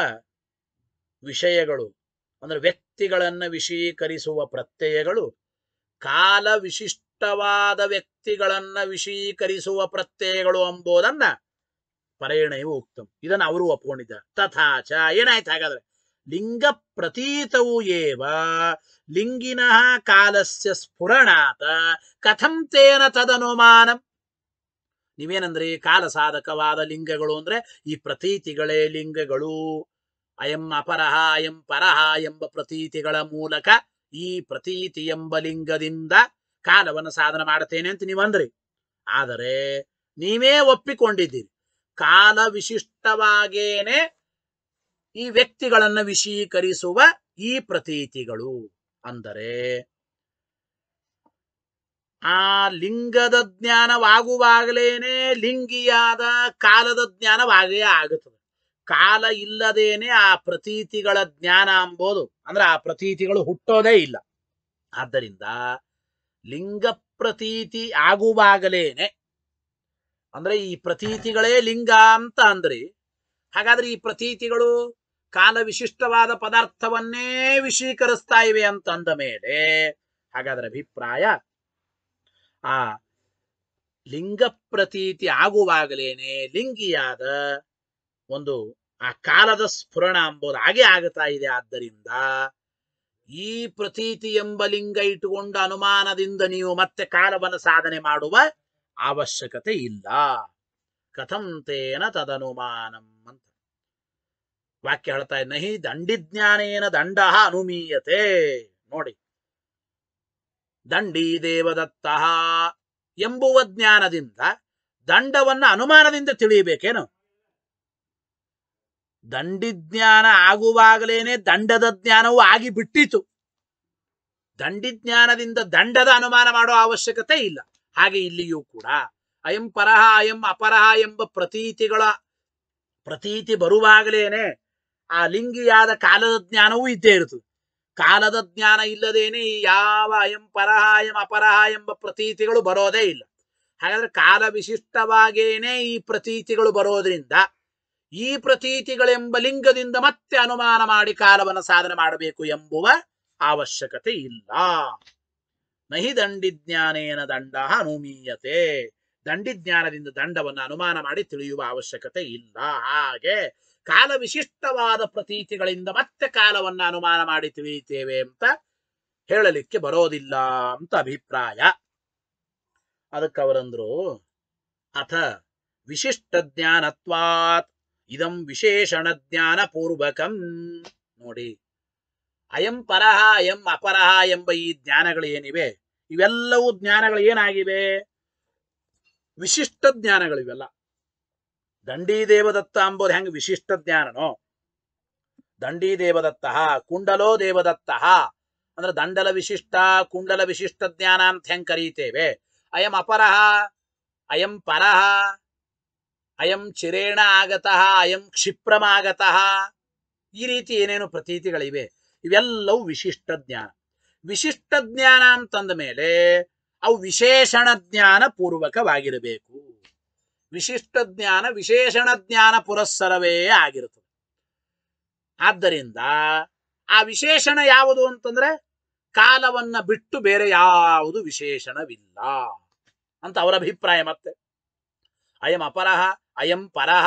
ವಿಷಯಗಳು ಅಂದ್ರೆ ವ್ಯಕ್ತಿಗಳನ್ನ ವಿಶೀಕರಿಸುವ ಪ್ರತ್ಯಯಗಳು ಕಾಲ ವಿಶಿಷ್ಟವಾದ ವ್ಯಕ್ತಿಗಳನ್ನ ವಿಶೀಕರಿಸುವ ಪ್ರತ್ಯಯಗಳು ಎಂಬುದನ್ನ ಪರೇಣಯವು ಉಕ್ತಂ ಇದನ್ನ ಅವರು ಒಪ್ಕೊಂಡಿದ್ದಾರೆ ತಥಾಚ ಏನಾಯ್ತು ಹಾಗಾದ್ರೆ ಲಿಂಗ ಪ್ರತೀತವು ಏವ ಲಿಂಗಿನಃ ಕಾಲಸ್ಯ ಸ್ಫುರಣಾತ ಕಥಂ ತೇನ ತದನುಮಾನಂ ನೀವೇನಂದ್ರಿ ಕಾಲ ಸಾಧಕವಾದ ಲಿಂಗಗಳು ಅಂದ್ರೆ ಈ ಪ್ರತೀತಿಗಳೇ ಲಿಂಗಗಳು ಅಯಂ ಅಪರಹ ಅಯಂ ಪರಹ ಎಂಬ ಪ್ರತೀತಿಗಳ ಮೂಲಕ ಈ ಪ್ರತೀತಿ ಎಂಬ ಲಿಂಗದಿಂದ ಕಾಲವನ್ನು ಸಾಧನ ಮಾಡುತ್ತೇನೆ ಅಂತ ನೀವಂದ್ರಿ ಆದರೆ ನೀವೇ ಒಪ್ಪಿಕೊಂಡಿದ್ದೀರಿ ಕಾಲ ವಿಶಿಷ್ಟವಾಗೇನೆ ಈ ವ್ಯಕ್ತಿಗಳನ್ನ ವಿಶೀಕರಿಸುವ ಈ ಪ್ರತೀತಿಗಳು ಅಂದರೆ ಆ ಲಿಂಗದ ಜ್ಞಾನವಾಗುವಾಗಲೇನೆ ಲಿಂಗಿಯಾದ ಕಾಲದ ಜ್ಞಾನವಾಗೇ ಆಗುತ್ತದೆ ಕಾಲ ಇಲ್ಲದೇನೆ ಆ ಪ್ರತೀತಿಗಳ ಜ್ಞಾನ ಎಂಬುದು ಅಂದ್ರೆ ಆ ಪ್ರತೀತಿಗಳು ಹುಟ್ಟೋದೇ ಇಲ್ಲ ಆದ್ದರಿಂದ ಲಿಂಗ ಪ್ರತೀತಿ ಆಗುವಾಗಲೇನೆ ಅಂದ್ರೆ ಈ ಪ್ರತೀತಿಗಳೇ ಲಿಂಗ ಅಂತ ಅಂದ್ರಿ ಹಾಗಾದ್ರೆ ಈ ಪ್ರತೀತಿಗಳು ಕಾಲ ವಿಶಿಷ್ಟವಾದ ಪದಾರ್ಥವನ್ನೇ ವಿಶೀಕರಿಸ್ತಾ ಇವೆ ಅಂತ ಅಂದ ಮೇಲೆ ಹಾಗಾದ್ರೆ ಅಭಿಪ್ರಾಯ ಆ ಲಿಂಗ ಪ್ರತೀತಿ ಆಗುವಾಗಲೇನೆ ಲಿಂಗಿಯಾದ ಒಂದು ಆ ಕಾಲದ ಸ್ಫುರಣ ಎಂಬುದು ಹಾಗೆ ಆಗುತ್ತಾ ಇದೆ ಆದ್ದರಿಂದ ಈ ಪ್ರತೀತಿ ಎಂಬ ಲಿಂಗ ಇಟ್ಟುಕೊಂಡ ಅನುಮಾನದಿಂದ ನೀವು ಮತ್ತೆ ಕಾಲವನ್ನು ಸಾಧನೆ ಮಾಡುವ ಅವಶ್ಯಕತೆ ಇಲ್ಲ ಕಥಂ ತೇನ ತದನುಮಾನಂ ಅಂತ ವಾಕ್ಯ ಹೇಳ್ತಾ ಇದೆ ನಹಿ ದಂಡಿಜ್ಞಾನೇನ ದಂಡ ಅನುಮೀಯತೆ ನೋಡಿ ದಂಡಿ ದೇವದತ್ತ ಎಂಬುವ ಜ್ಞಾನದಿಂದ ದಂಡವನ್ನ ಅನುಮಾನದಿಂದ ತಿಳಿಯಬೇಕೇನು ದಂಡಿಜ್ಞಾನ ಆಗುವಾಗಲೇನೆ ದಂಡದ ಜ್ಞಾನವು ಆಗಿ ಬಿಟ್ಟಿತು ದಂಡಿಜ್ಞಾನದಿಂದ ದಂಡದ ಅನುಮಾನ ಮಾಡೋ ಅವಶ್ಯಕತೆ ಇಲ್ಲ ಹಾಗೆ ಇಲ್ಲಿಯೂ ಕೂಡ ಅಯಂ ಪರಹ ಅಯಂ ಅಪರಹ ಎಂಬ ಪ್ರತೀತಿಗಳ ಪ್ರತೀತಿ ಬರುವಾಗಲೇನೆ ಆ ಲಿಂಗಿಯಾದ ಕಾಲದ ಜ್ಞಾನವೂ ಇದ್ದೇ ಇರುತ್ತದೆ ಕಾಲದ ಜ್ಞಾನ ಇಲ್ಲದೇನೆ ಈ ಯಾವ ಅಯಂ ಪರಹ ಅಯಂ ಅಪರಹ ಎಂಬ ಪ್ರತೀತಿಗಳು ಬರೋದೇ ಇಲ್ಲ ಹಾಗಾದ್ರೆ ಕಾಲ ವಿಶಿಷ್ಟವಾಗೇನೆ ಈ ಪ್ರತೀತಿಗಳು ಬರೋದ್ರಿಂದ ಈ ಪ್ರತೀತಿಗಳೆಂಬ ಲಿಂಗದಿಂದ ಮತ್ತೆ ಅನುಮಾನ ಮಾಡಿ ಕಾಲವನ್ನು ಸಾಧನೆ ಮಾಡಬೇಕು ಎಂಬುವ ಅವಶ್ಯಕತೆ ಇಲ್ಲ ನಹಿ ದಂಡಿಜ್ಞಾನೇನ ದಂಡ ಅನುಮೀಯತೆ ದಂಡಿಜ್ಞಾನದಿಂದ ದಂಡವನ್ನು ಅನುಮಾನ ಮಾಡಿ ತಿಳಿಯುವ ಅವಶ್ಯಕತೆ ಇಲ್ಲ ಹಾಗೆ ಕಾಲ ವಿಶಿಷ್ಟವಾದ ಪ್ರತೀತಿಗಳಿಂದ ಮತ್ತೆ ಕಾಲವನ್ನು ಅನುಮಾನ ಮಾಡಿ ತಿಳಿಯುತ್ತೇವೆ ಅಂತ ಹೇಳಲಿಕ್ಕೆ ಬರೋದಿಲ್ಲ ಅಂತ ಅಭಿಪ್ರಾಯ ಅದಕ್ಕೆ ಅವರಂದ್ರು ಅಥ ವಿಶಿಷ್ಟ ಜ್ಞಾನತ್ವಾತ್ ಇದಂ ವಿಶೇಷಣ ಜ್ಞಾನ ಪೂರ್ವಕಂ ನೋಡಿ ಅಯಂ ಪರಹ ಅಯಂ ಅಪರಹ ಎಂಬ ಈ ಜ್ಞಾನಗಳು ಏನಿವೆ ಇವೆಲ್ಲವೂ ಜ್ಞಾನಗಳು ಏನಾಗಿವೆ ವಿಶಿಷ್ಟ ಜ್ಞಾನಗಳು ಇವೆಲ್ಲ ದಂಡಿ ದೇವದತ್ತ ಅಂಬೋದು ಹೆಂಗ್ ವಿಶಿಷ್ಟ ಜ್ಞಾನನೋ ದಂಡಿ ದೇವದತ್ತ ಕುಂಡಲೋ ದೇವದತ್ತ ಅಂದ್ರೆ ದಂಡಲ ವಿಶಿಷ್ಟ ಕುಂಡಲ ವಿಶಿಷ್ಟ ಜ್ಞಾನ ಅಂತ ಹೆಂಗ್ ಕರೀತೇವೆ ಅಯಂ ಅಪರಹ ಅಯಂ ಪರಹ ಅಯಂ ಚಿರೇಣ ಆಗತಃ ಅಯಂ ಕ್ಷಿಪ್ರಮಾಗತಃ ಈ ರೀತಿ ಏನೇನು ಪ್ರತೀತಿಗಳಿವೆ ಇವೆಲ್ಲವೂ ವಿಶಿಷ್ಟ ಜ್ಞಾನ ವಿಶಿಷ್ಟ ಜ್ಞಾನ ಅಂತಂದ ಮೇಲೆ ಅವು ವಿಶೇಷಣ ಜ್ಞಾನ ಪೂರ್ವಕವಾಗಿರಬೇಕು ವಿಶಿಷ್ಟ ಜ್ಞಾನ ವಿಶೇಷಣ ಜ್ಞಾನ ಪುರಸ್ಸರವೇ ಆಗಿರುತ್ತದೆ ಆದ್ದರಿಂದ ಆ ವಿಶೇಷಣ ಯಾವುದು ಅಂತಂದ್ರೆ ಕಾಲವನ್ನ ಬಿಟ್ಟು ಬೇರೆ ಯಾವುದು ವಿಶೇಷಣವಿಲ್ಲ ಅಂತ ಅವರ ಅಭಿಪ್ರಾಯ ಮತ್ತೆ ಅಯಂ ಅಪರಹ ಅಯಂ ಪರಹ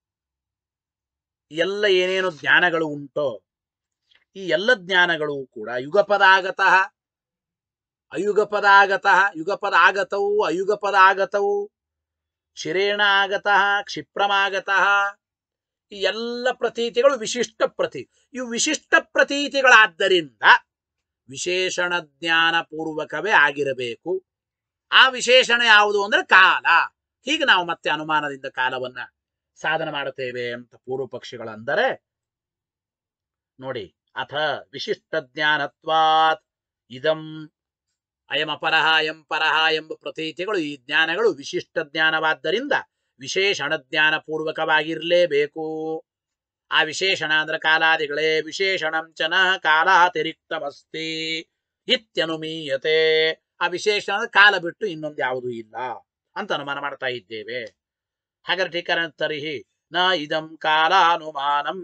ಎಲ್ಲ ಏನೇನು ಜ್ಞಾನಗಳು ಉಂಟೋ ಈ ಎಲ್ಲ ಜ್ಞಾನಗಳು ಕೂಡ ಯುಗಪದಾಗತಃ ಅಯುಗಪದಾಗತಃ ಯುಗಪದಾಗತವು ಅಯುಗಪದಾಗತವು ಶಿರೇಣ ಆಗತಃ ಕ್ಷಿಪ್ರಮಾಗತಃ ಈ ಎಲ್ಲ ಪ್ರತೀತಿಗಳು ವಿಶಿಷ್ಟ ಪ್ರತಿ ಇವು ವಿಶಿಷ್ಟ ಪ್ರತೀತಿಗಳಾದ್ದರಿಂದ ವಿಶೇಷಣ ಜ್ಞಾನ ಪೂರ್ವಕವೇ ಆಗಿರಬೇಕು ಆ ವಿಶೇಷಣ ಯಾವುದು ಅಂದ್ರೆ ಕಾಲ ಹೀಗೆ ನಾವು ಮತ್ತೆ ಅನುಮಾನದಿಂದ ಕಾಲವನ್ನ ಸಾಧನ ಮಾಡುತ್ತೇವೆ ಅಂತ ಪೂರ್ವ ಪಕ್ಷಿಗಳಂದರೆ ನೋಡಿ ಅಥ ವಿಶಿಷ್ಟ ಜ್ಞಾನತ್ವಾತ್ ಇದಂ ಅಯಂ ಅಪರಹ ಅಯಂ ಪರಹ ಎಂಬ ಪ್ರತೀತಿಗಳು ಈ ಜ್ಞಾನಗಳು ವಿಶಿಷ್ಟ ಜ್ಞಾನವಾದ್ದರಿಂದ ವಿಶೇಷಣ ಜ್ಞಾನ ಪೂರ್ವಕವಾಗಿರಲೇಬೇಕು ಆ ವಿಶೇಷಣ ಅಂದ್ರೆ ಕಾಲಾದಿಗಳೇ ವಿಶೇಷಣಂ ಚನ ಕಾಲಾತಿರಿಕ್ತಮಸ್ತಿ ಇತ್ಯನುಮೀಯತೆ ಆ ವಿಶೇಷಣ ಅಂದ್ರೆ ಕಾಲ ಬಿಟ್ಟು ಇನ್ನೊಂದು ಯಾವುದೂ ಇಲ್ಲ ಅಂತ ಅನುಮಾನ ಮಾಡ್ತಾ ಇದ್ದೇವೆ ಹಾಗಾದ್ರೆ ಟೀಕರ ತರಿಹಿ ನ ಇದಂ ಕಾಲಾನುಮಾನಂ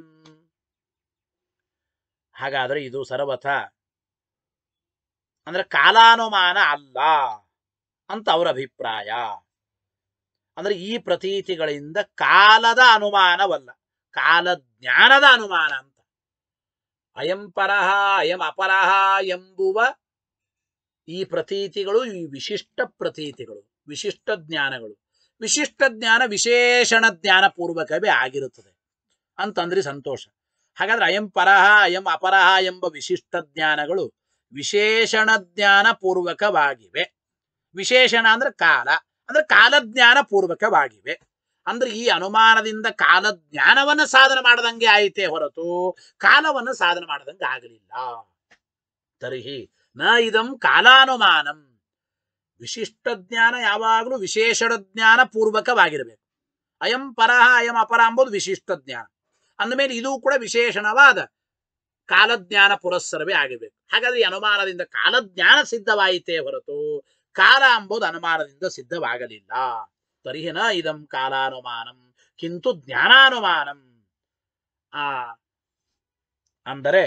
ಹಾಗಾದ್ರೆ ಇದು ಸರ್ವಥ ಅಂದ್ರೆ ಕಾಲಾನುಮಾನ ಅಲ್ಲ ಅಂತ ಅವರ ಅಭಿಪ್ರಾಯ ಅಂದ್ರೆ ಈ ಪ್ರತೀತಿಗಳಿಂದ ಕಾಲದ ಅನುಮಾನವಲ್ಲ ಕಾಲ ಜ್ಞಾನದ ಅನುಮಾನ ಅಂತ ಅಯಂ ಪರಹ ಅಯಂ ಅಪರಹ ಎಂಬುವ ಈ ಪ್ರತೀತಿಗಳು ಈ ವಿಶಿಷ್ಟ ಪ್ರತೀತಿಗಳು ವಿಶಿಷ್ಟ ಜ್ಞಾನಗಳು ವಿಶಿಷ್ಟ ಜ್ಞಾನ ವಿಶೇಷಣ ಜ್ಞಾನ ಪೂರ್ವಕವೇ ಆಗಿರುತ್ತದೆ ಅಂತಂದ್ರೆ ಸಂತೋಷ ಹಾಗಾದ್ರೆ ಅಯಂ ಪರಹ ಅಯಂ ಅಪರಹ ಎಂಬ ವಿಶಿಷ್ಟ ಜ್ಞಾನಗಳು ವಿಶೇಷಣ ಜ್ಞಾನ ಪೂರ್ವಕವಾಗಿವೆ ವಿಶೇಷಣ ಅಂದ್ರೆ ಕಾಲ ಅಂದ್ರೆ ಕಾಲಜ್ಞಾನ ಪೂರ್ವಕವಾಗಿವೆ ಅಂದ್ರೆ ಈ ಅನುಮಾನದಿಂದ ಕಾಲಜ್ಞಾನವನ್ನ ಸಾಧನ ಮಾಡದಂಗೆ ಆಯಿತೇ ಹೊರತು ಕಾಲವನ್ನು ಸಾಧನ ಮಾಡದಂಗೆ ಆಗಲಿಲ್ಲ ತರ್ಹಿ ನ ಇದಂ ಕಾಲಾನುಮಾನಂ ವಿಶಿಷ್ಟ ಜ್ಞಾನ ಯಾವಾಗಲೂ ವಿಶೇಷಣ ಜ್ಞಾನ ಪೂರ್ವಕವಾಗಿರಬೇಕು ಅಯಂ ಪರಹ ಅಯಂ ಅಪರ ಎಂಬುದು ವಿಶಿಷ್ಟ ಜ್ಞಾನ ಅಂದಮೇಲೆ ಇದು ಕೂಡ ವಿಶೇಷಣವಾದ ಕಾಲಜ್ಞಾನ ಪುರಸ್ಸರವೇ ಆಗಿರಬೇಕು ಹಾಗಾದ್ರೆ ಈ ಅನುಮಾನದಿಂದ ಕಾಲಜ್ಞಾನ ಸಿದ್ಧವಾಯಿತೇ ಹೊರತು ಕಾಲ ಎಂಬುದು ಅನುಮಾನದಿಂದ ಸಿದ್ಧವಾಗಲಿಲ್ಲ ತರಿಹಿನ ಇದಂ ಕಾಲಾನುಮಾನಂ ಕಿಂತು ಜ್ಞಾನಾನುಮಾನಂ ಆ ಅಂದರೆ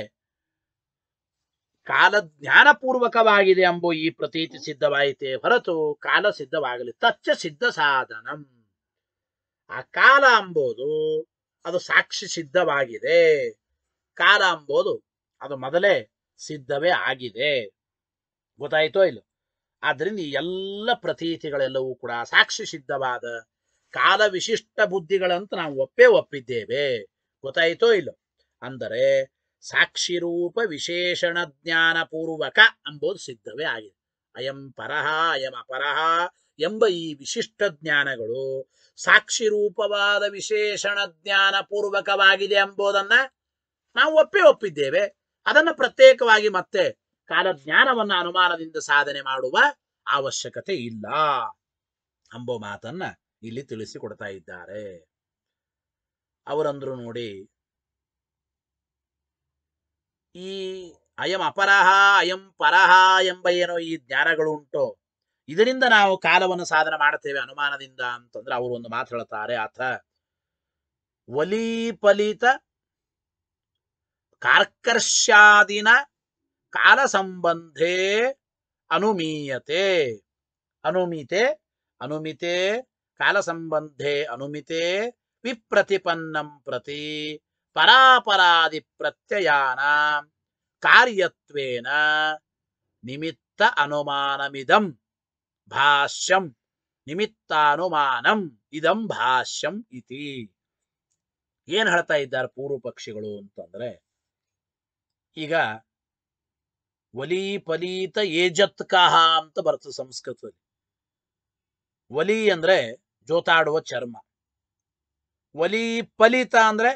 ಕಾಲ ಜ್ಞಾನಪೂರ್ವಕವಾಗಿದೆ ಎಂಬ ಈ ಪ್ರತೀತಿ ಸಿದ್ಧವಾಯಿತೇ ಹೊರತು ಕಾಲ ಸಿದ್ಧವಾಗಲಿ ತಚ್ಚ ಸಿದ್ಧ ಸಾಧನಂ ಆ ಕಾಲ ಎಂಬುದು ಅದು ಸಾಕ್ಷಿ ಸಿದ್ಧವಾಗಿದೆ ಕಾಲ ಎಂಬುದು ಅದು ಮೊದಲೇ ಸಿದ್ಧವೇ ಆಗಿದೆ ಗೊತ್ತಾಯ್ತೋ ಇಲ್ಲ ಆದ್ರಿಂದ ಈ ಎಲ್ಲ ಪ್ರತೀತಿಗಳೆಲ್ಲವೂ ಕೂಡ ಸಾಕ್ಷಿ ಸಿದ್ಧವಾದ ಕಾಲ ವಿಶಿಷ್ಟ ಬುದ್ಧಿಗಳಂತ ನಾವು ಒಪ್ಪೇ ಒಪ್ಪಿದ್ದೇವೆ ಗೊತ್ತಾಯ್ತೋ ಇಲ್ಲ ಅಂದರೆ ಸಾಕ್ಷಿ ರೂಪ ವಿಶೇಷಣ ಜ್ಞಾನ ಪೂರ್ವಕ ಎಂಬುದು ಸಿದ್ಧವೇ ಆಗಿದೆ ಅಯಂ ಪರಹ ಅಯಂ ಅಪರಹ ಎಂಬ ಈ ವಿಶಿಷ್ಟ ಜ್ಞಾನಗಳು ಸಾಕ್ಷಿ ರೂಪವಾದ ವಿಶೇಷಣ ಜ್ಞಾನ ಪೂರ್ವಕವಾಗಿದೆ ಎಂಬುದನ್ನ ನಾವು ಒಪ್ಪೇ ಒಪ್ಪಿದ್ದೇವೆ ಅದನ್ನ ಪ್ರತ್ಯೇಕವಾಗಿ ಮತ್ತೆ ಕಾಲಜ್ಞಾನವನ್ನ ಅನುಮಾನದಿಂದ ಸಾಧನೆ ಮಾಡುವ ಅವಶ್ಯಕತೆ ಇಲ್ಲ ಎಂಬ ಮಾತನ್ನ ಇಲ್ಲಿ ತಿಳಿಸಿಕೊಡ್ತಾ ಇದ್ದಾರೆ ಅವರಂದ್ರು ನೋಡಿ ಈ ಅಯಂ ಅಪರಹ ಅಯಂ ಪರಹ ಎಂಬ ಏನೋ ಈ ಜ್ಞಾನಗಳು ಉಂಟು ಇದರಿಂದ ನಾವು ಕಾಲವನ್ನು ಸಾಧನೆ ಮಾಡುತ್ತೇವೆ ಅನುಮಾನದಿಂದ ಅಂತಂದ್ರೆ ಅವರು ಒಂದು ಮಾತು ಹೇಳ್ತಾರೆ ಅಥ ಒಲಿಪಲಿತ ಕಾರ್ಕರ್ಷಾದಿನ ಕಾಲ ಸಂಬಂಧೇ ಅನುಮೀಯತೆ ಅನುಮಿತೆ ಅನುಮಿತೆ ಕಾಲ ಸಂಬಂಧೇ ಅನುಮಿತೆ ವಿಪ್ರತಿಪನ್ನಂ ಪ್ರತಿ ಪರಾಪರಾದಿ ಪ್ರತ್ಯಯಾನ ಕಾರ್ಯತ್ವೇನ ನಿಮಿತ್ತ ಅನುಮಾನಮಿದಂ ಭಾಷ್ಯಂ ನಿಮಿತ್ತಾನುಮಾನಂ ಇದಂ ಭಾಷ್ಯಂ ಇತಿ ಏನ್ ಹೇಳ್ತಾ ಇದ್ದಾರೆ ಪೂರ್ವ ಪಕ್ಷಿಗಳು ಅಂತಂದ್ರೆ ಈಗ ಒಲಿ ಫಲೀತ ಏಜತ್ಕಹ ಅಂತ ಬರ್ತದೆ ಸಂಸ್ಕೃತದಲ್ಲಿ ಒಲಿ ಅಂದ್ರೆ ಜೋತಾಡುವ ಚರ್ಮ ಒಲಿ ಫಲಿತ ಅಂದ್ರೆ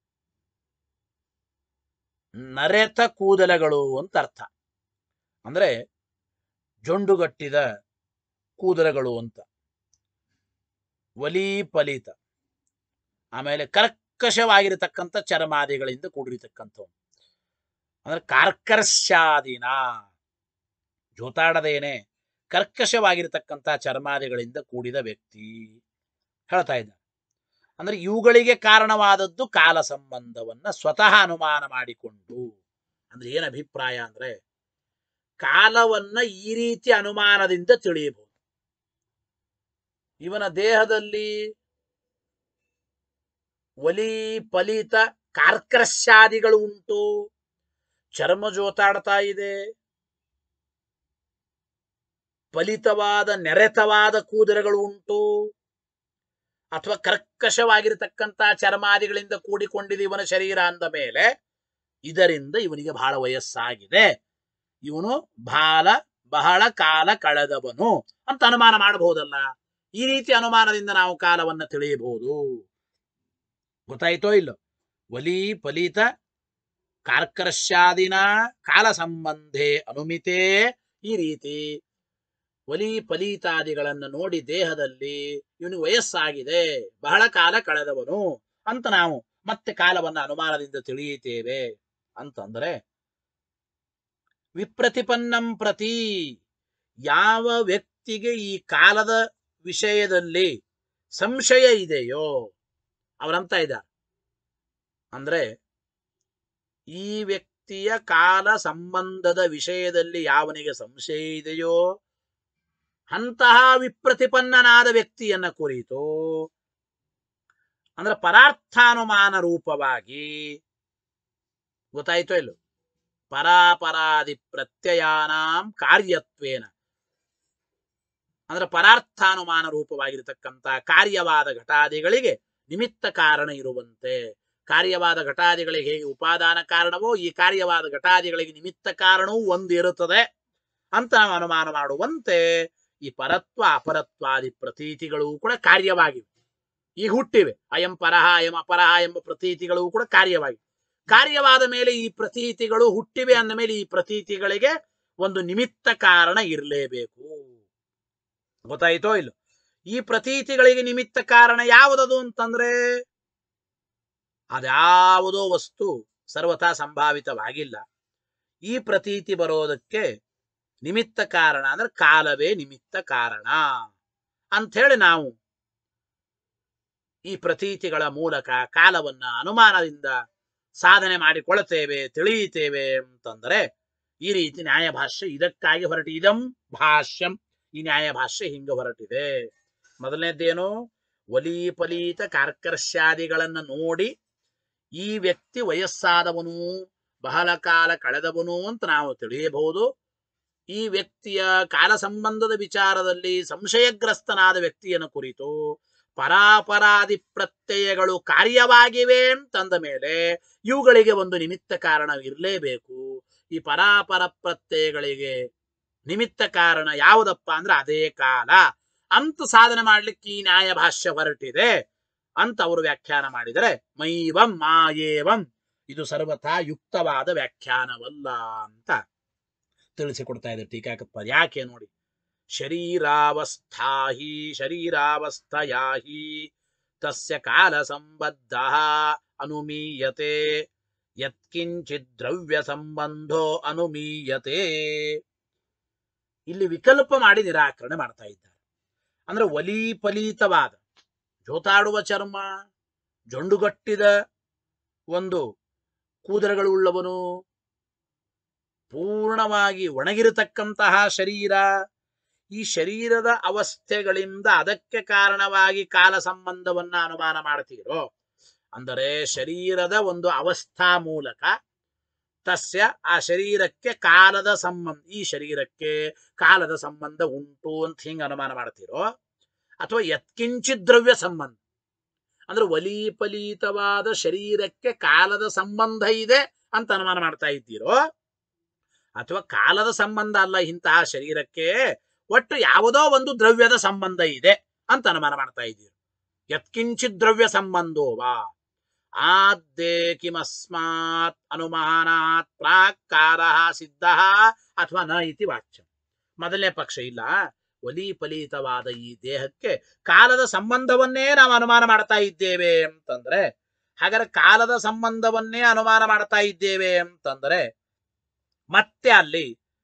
ನರೆತ ಕೂದಲಗಳು ಅಂತ ಅರ್ಥ ಅಂದ್ರೆ ಜೊಂಡುಗಟ್ಟಿದ ಕೂದಲಗಳು ಅಂತ ಒಲಿ ಫಲಿತ ಆಮೇಲೆ ಕರ್ಕಶವಾಗಿರತಕ್ಕಂಥ ಚರ್ಮಾದಿಗಳಿಂದ ಕೂಡಿರತಕ್ಕಂಥವು ಅಂದ್ರೆ ಕಾರ್ಕರ್ಶ್ಯಾದಿನ ಜೋತಾಡದೇನೆ ಕರ್ಕಶವಾಗಿರತಕ್ಕಂಥ ಚರ್ಮಾದಿಗಳಿಂದ ಕೂಡಿದ ವ್ಯಕ್ತಿ ಹೇಳ್ತಾ ಇದ್ದ ಅಂದ್ರೆ ಇವುಗಳಿಗೆ ಕಾರಣವಾದದ್ದು ಕಾಲ ಸಂಬಂಧವನ್ನ ಸ್ವತಃ ಅನುಮಾನ ಮಾಡಿಕೊಂಡು ಅಂದ್ರೆ ಏನ್ ಅಭಿಪ್ರಾಯ ಅಂದ್ರೆ ಕಾಲವನ್ನ ಈ ರೀತಿ ಅನುಮಾನದಿಂದ ತಿಳಿಯಬಹುದು ಇವನ ದೇಹದಲ್ಲಿ ಒಲಿ ಫಲಿತ ಕಾರ್ಕರ್ಶ್ಯಾದಿಗಳು ಉಂಟು ಚರ್ಮ ಜೋತಾಡ್ತಾ ಇದೆ ಫಲಿತವಾದ ನೆರೆತವಾದ ಕೂದಲುಗಳು ಉಂಟು ಅಥವಾ ಕರ್ಕಶವಾಗಿರತಕ್ಕಂತ ಚರ್ಮಾದಿಗಳಿಂದ ಕೂಡಿಕೊಂಡಿದೆ ಇವನ ಶರೀರ ಅಂದ ಮೇಲೆ ಇದರಿಂದ ಇವನಿಗೆ ಬಹಳ ವಯಸ್ಸಾಗಿದೆ ಇವನು ಬಹಳ ಬಹಳ ಕಾಲ ಕಳೆದವನು ಅಂತ ಅನುಮಾನ ಮಾಡಬಹುದಲ್ಲ ಈ ರೀತಿ ಅನುಮಾನದಿಂದ ನಾವು ಕಾಲವನ್ನ ತಿಳಿಯಬಹುದು ಗೊತ್ತಾಯ್ತೋ ಇಲ್ಲೋ ಒಲಿ ಫಲಿತ ಕಾರ್ಕರ್ಶ್ಯಾದಿನ ಕಾಲ ಸಂಬಂಧೆ ಅನುಮಿತೆ ಈ ರೀತಿ ಒಲಿ ಫಲಿತಾದಿಗಳನ್ನು ನೋಡಿ ದೇಹದಲ್ಲಿ ಇವನಿಗೆ ವಯಸ್ಸಾಗಿದೆ ಬಹಳ ಕಾಲ ಕಳೆದವನು ಅಂತ ನಾವು ಮತ್ತೆ ಕಾಲವನ್ನ ಅನುಮಾನದಿಂದ ತಿಳಿಯುತ್ತೇವೆ ಅಂತಂದ್ರೆ ವಿಪ್ರತಿಪನ್ನಂ ಪ್ರತಿ ಯಾವ ವ್ಯಕ್ತಿಗೆ ಈ ಕಾಲದ ವಿಷಯದಲ್ಲಿ ಸಂಶಯ ಇದೆಯೋ ಅವರಂತ ಇದ್ದಾರೆ ಅಂದ್ರೆ ಈ ವ್ಯಕ್ತಿಯ ಕಾಲ ಸಂಬಂಧದ ವಿಷಯದಲ್ಲಿ ಯಾವನಿಗೆ ಸಂಶಯ ಇದೆಯೋ ಅಂತಹ ವಿಪ್ರತಿಪನ್ನನಾದ ವ್ಯಕ್ತಿಯನ್ನ ಕುರಿತು ಅಂದ್ರೆ ಪರಾರ್ಥಾನುಮಾನ ರೂಪವಾಗಿ ಗೊತ್ತಾಯ್ತೋ ಇಲ್ಲೋ ಪರಾಪರಾದಿ ಪ್ರತ್ಯಯಾನಾಂ ಕಾರ್ಯತ್ವೇನ ಅಂದ್ರೆ ಪರಾರ್ಥಾನುಮಾನ ರೂಪವಾಗಿರತಕ್ಕಂತ ಕಾರ್ಯವಾದ ಘಟಾದಿಗಳಿಗೆ ನಿಮಿತ್ತ ಕಾರಣ ಇರುವಂತೆ ಕಾರ್ಯವಾದ ಘಟಾದಿಗಳಿಗೆ ಹೇಗೆ ಉಪಾದಾನ ಕಾರಣವೋ ಈ ಕಾರ್ಯವಾದ ಘಟಾದಿಗಳಿಗೆ ನಿಮಿತ್ತ ಕಾರಣವೂ ಒಂದು ಇರುತ್ತದೆ ಅಂತ ನಾವು ಅನುಮಾನ ಮಾಡುವಂತೆ ಈ ಪರತ್ವ ಅಪರತ್ವಾದಿ ಪ್ರತೀತಿಗಳು ಕೂಡ ಕಾರ್ಯವಾಗಿವೆ ಈಗ ಹುಟ್ಟಿವೆ ಅಯಂ ಪರಹ ಅಯಂ ಅಪರಹ ಎಂಬ ಪ್ರತೀತಿಗಳು ಕೂಡ ಕಾರ್ಯವಾಗಿವೆ ಕಾರ್ಯವಾದ ಮೇಲೆ ಈ ಪ್ರತೀತಿಗಳು ಹುಟ್ಟಿವೆ ಅಂದ ಮೇಲೆ ಈ ಪ್ರತೀತಿಗಳಿಗೆ ಒಂದು ನಿಮಿತ್ತ ಕಾರಣ ಇರಲೇಬೇಕು ಗೊತ್ತಾಯ್ತೋ ಇಲ್ಲ ಈ ಪ್ರತೀತಿಗಳಿಗೆ ನಿಮಿತ್ತ ಕಾರಣ ಯಾವುದದು ಅಂತಂದ್ರೆ ಅದ್ಯಾವುದೋ ವಸ್ತು ಸರ್ವಥಾ ಸಂಭಾವಿತವಾಗಿಲ್ಲ ಈ ಪ್ರತೀತಿ ಬರೋದಕ್ಕೆ ನಿಮಿತ್ತ ಕಾರಣ ಅಂದ್ರೆ ಕಾಲವೇ ನಿಮಿತ್ತ ಕಾರಣ ಅಂಥೇಳಿ ನಾವು ಈ ಪ್ರತೀತಿಗಳ ಮೂಲಕ ಕಾಲವನ್ನ ಅನುಮಾನದಿಂದ ಸಾಧನೆ ಮಾಡಿಕೊಳ್ಳುತ್ತೇವೆ ತಿಳಿಯುತ್ತೇವೆ ಅಂತಂದ್ರೆ ಈ ರೀತಿ ನ್ಯಾಯಭಾಷ್ಯ ಇದಕ್ಕಾಗಿ ಹೊರಟಿ ಇದಂ ಭಾಷ್ಯಂ ಈ ನ್ಯಾಯಭಾಷ್ಯ ಹಿಂಗ ಹೊರಟಿದೆ ಮೊದಲನೇದ್ದೇನು ಒಲಿ ಫಲಿತ ಕಾರ್ಕರ್ಶ್ಯಾದಿಗಳನ್ನ ನೋಡಿ ಈ ವ್ಯಕ್ತಿ ವಯಸ್ಸಾದವನು ಬಹಳ ಕಾಲ ಕಳೆದವನು ಅಂತ ನಾವು ತಿಳಿಯಬಹುದು ಈ ವ್ಯಕ್ತಿಯ ಕಾಲ ಸಂಬಂಧದ ವಿಚಾರದಲ್ಲಿ ಸಂಶಯಗ್ರಸ್ತನಾದ ವ್ಯಕ್ತಿಯನ್ನು ಕುರಿತು ಪರಾಪರಾದಿ ಪ್ರತ್ಯಯಗಳು ಕಾರ್ಯವಾಗಿವೆ ಅಂತಂದ ಮೇಲೆ ಇವುಗಳಿಗೆ ಒಂದು ನಿಮಿತ್ತ ಕಾರಣ ಇರಲೇಬೇಕು ಈ ಪರಾಪರ ಪ್ರತ್ಯಯಗಳಿಗೆ ನಿಮಿತ್ತ ಕಾರಣ ಯಾವುದಪ್ಪ ಅಂದ್ರೆ ಅದೇ ಕಾಲ ಅಂತ ಸಾಧನೆ ಮಾಡ್ಲಿಕ್ಕೆ ಈ ನ್ಯಾಯ ಭಾಷ್ಯ ಹೊರಟಿದೆ ಅಂತ ಅವರು ವ್ಯಾಖ್ಯಾನ ಮಾಡಿದರೆ ಮೈವಂ ಮಾಯೇವಂ ಇದು ಸರ್ವಥಾ ಯುಕ್ತವಾದ ವ್ಯಾಖ್ಯಾನವಲ್ಲ ಅಂತ ತಿಳಿಸಿಕೊಡ್ತಾ ಇದೆ ಟೀಕಾಕತ್ಪ ಯಾಕೆ ನೋಡಿ ಶರೀರಾವಸ್ಥಾ ಹಿ ಶರೀರಾವಸ್ಥಯಾ ಹಿ ತಸ್ಯ ಕಾಲ ಸಂಬದ್ಧ ಅನುಮೀಯತೆ ಯತ್ಕಿಂಚಿತ್ ದ್ರವ್ಯ ಸಂಬಂಧೋ ಅನುಮೀಯತೆ ಇಲ್ಲಿ ವಿಕಲ್ಪ ಮಾಡಿ ನಿರಾಕರಣೆ ಮಾಡ್ತಾ ಇದ್ದಾರೆ ಅಂದ್ರೆ ಒಲಿ ಫಲಿತವಾದ ಜೋತಾಡುವ ಚರ್ಮ ಜೊಂಡುಗಟ್ಟಿದ ಒಂದು ಕೂದಲುಗಳುಳ್ಳವನು ಪೂರ್ಣವಾಗಿ ಒಣಗಿರತಕ್ಕಂತಹ ಶರೀರ ಈ ಶರೀರದ ಅವಸ್ಥೆಗಳಿಂದ ಅದಕ್ಕೆ ಕಾರಣವಾಗಿ ಕಾಲ ಸಂಬಂಧವನ್ನ ಅನುಮಾನ ಮಾಡ್ತೀರೋ ಅಂದರೆ ಶರೀರದ ಒಂದು ಅವಸ್ಥಾ ಮೂಲಕ ತಸ್ಯ ಆ ಶರೀರಕ್ಕೆ ಕಾಲದ ಸಂಬಂಧ ಈ ಶರೀರಕ್ಕೆ ಕಾಲದ ಸಂಬಂಧ ಉಂಟು ಅಂತ ಹಿಂಗ ಅನುಮಾನ ಮಾಡ್ತೀರೋ ಅಥವಾ ಯತ್ಕಿಂಚಿತ್ ದ್ರವ್ಯ ಸಂಬಂಧ ಅಂದ್ರೆ ಒಲಿಫಲಿತವಾದ ಶರೀರಕ್ಕೆ ಕಾಲದ ಸಂಬಂಧ ಇದೆ ಅಂತ ಅನುಮಾನ ಮಾಡ್ತಾ ಇದ್ದೀರೋ ಅಥವಾ ಕಾಲದ ಸಂಬಂಧ ಅಲ್ಲ ಇಂತಹ ಶರೀರಕ್ಕೆ ಒಟ್ಟು ಯಾವುದೋ ಒಂದು ದ್ರವ್ಯದ ಸಂಬಂಧ ಇದೆ ಅಂತ ಅನುಮಾನ ಮಾಡ್ತಾ ಇದ್ದೀರಿ ಯತ್ಕಿಂಚಿತ್ ದ್ರವ್ಯ ಸಂಬಂಧೋವಾ ಆದ್ದೇ ಕಿಮಸ್ಮಾತ್ ಅನುಮಾನಾತ್ ಪ್ರಾಕ್ ಕಾಲ ಸಿದ್ಧ ಅಥವಾ ನ ಇತಿ ವಾಚ್ಯ ಮೊದಲನೇ ಪಕ್ಷ ಇಲ್ಲ ಒಲಿ ಫಲಿತವಾದ ಈ ದೇಹಕ್ಕೆ ಕಾಲದ ಸಂಬಂಧವನ್ನೇ ನಾವು ಅನುಮಾನ ಮಾಡ್ತಾ ಇದ್ದೇವೆ ಅಂತಂದ್ರೆ ಹಾಗಾದ್ರೆ ಕಾಲದ ಸಂಬಂಧವನ್ನೇ ಅನುಮಾನ ಮಾಡ್ತಾ ಇದ್ದೇವೆ ಅಂತಂದ್ರೆ ಮತ್ತೆ ಅಲ್ಲಿ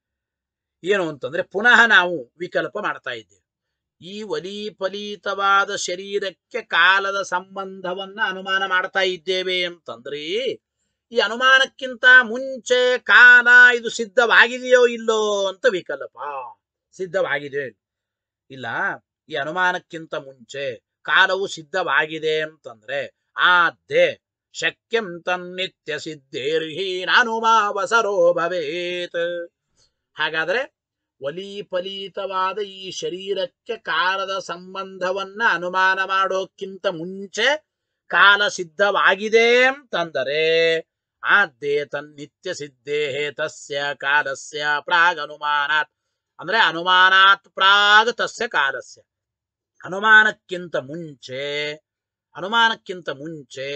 ಏನು ಅಂತಂದ್ರೆ ಪುನಃ ನಾವು ವಿಕಲ್ಪ ಮಾಡ್ತಾ ಇದ್ದೇವೆ ಈ ಒಲಿ ಫಲಿತವಾದ ಶರೀರಕ್ಕೆ ಕಾಲದ ಸಂಬಂಧವನ್ನ ಅನುಮಾನ ಮಾಡ್ತಾ ಇದ್ದೇವೆ ಅಂತಂದ್ರೆ ಈ ಅನುಮಾನಕ್ಕಿಂತ ಮುಂಚೆ ಕಾಲ ಇದು ಸಿದ್ಧವಾಗಿದೆಯೋ ಇಲ್ಲೋ ಅಂತ ವಿಕಲ್ಪ ಸಿದ್ಧವಾಗಿದೆ ಇಲ್ಲ ಈ ಅನುಮಾನಕ್ಕಿಂತ ಮುಂಚೆ ಕಾಲವು ಸಿದ್ಧವಾಗಿದೆ ಅಂತಂದ್ರೆ ಆದ್ದೆ ಶಕ್ಯಂ ತನ್ನಿತ್ಯ ಸಿದ್ಧೇರ್ಹಿ ನಾನುಮಾವಸರೋ ಭವೇತ್ ಹಾಗಾದ್ರೆ ಒಲಿ ಫಲಿತವಾದ ಈ ಶರೀರಕ್ಕೆ ಕಾಲದ ಸಂಬಂಧವನ್ನ ಅನುಮಾನ ಮಾಡೋಕ್ಕಿಂತ ಮುಂಚೆ ಕಾಲ ಸಿದ್ಧವಾಗಿದೆ ಅಂತಂದರೆ ಆದ್ದೇ ತನ್ನಿತ್ಯ ಸಿದ್ಧೇ ತಸ್ಯ ಕಾಲಸ್ಯ ಪ್ರಾಗ್ ಅನುಮಾನಾತ್ ಅಂದ್ರೆ ಅನುಮಾನಾತ್ ಪ್ರಾಗ್ ತಸ್ಯ ಕಾಲಸ್ಯ ಅನುಮಾನಕ್ಕಿಂತ ಮುಂಚೆ ಅನುಮಾನಕ್ಕಿಂತ ಮುಂಚೆ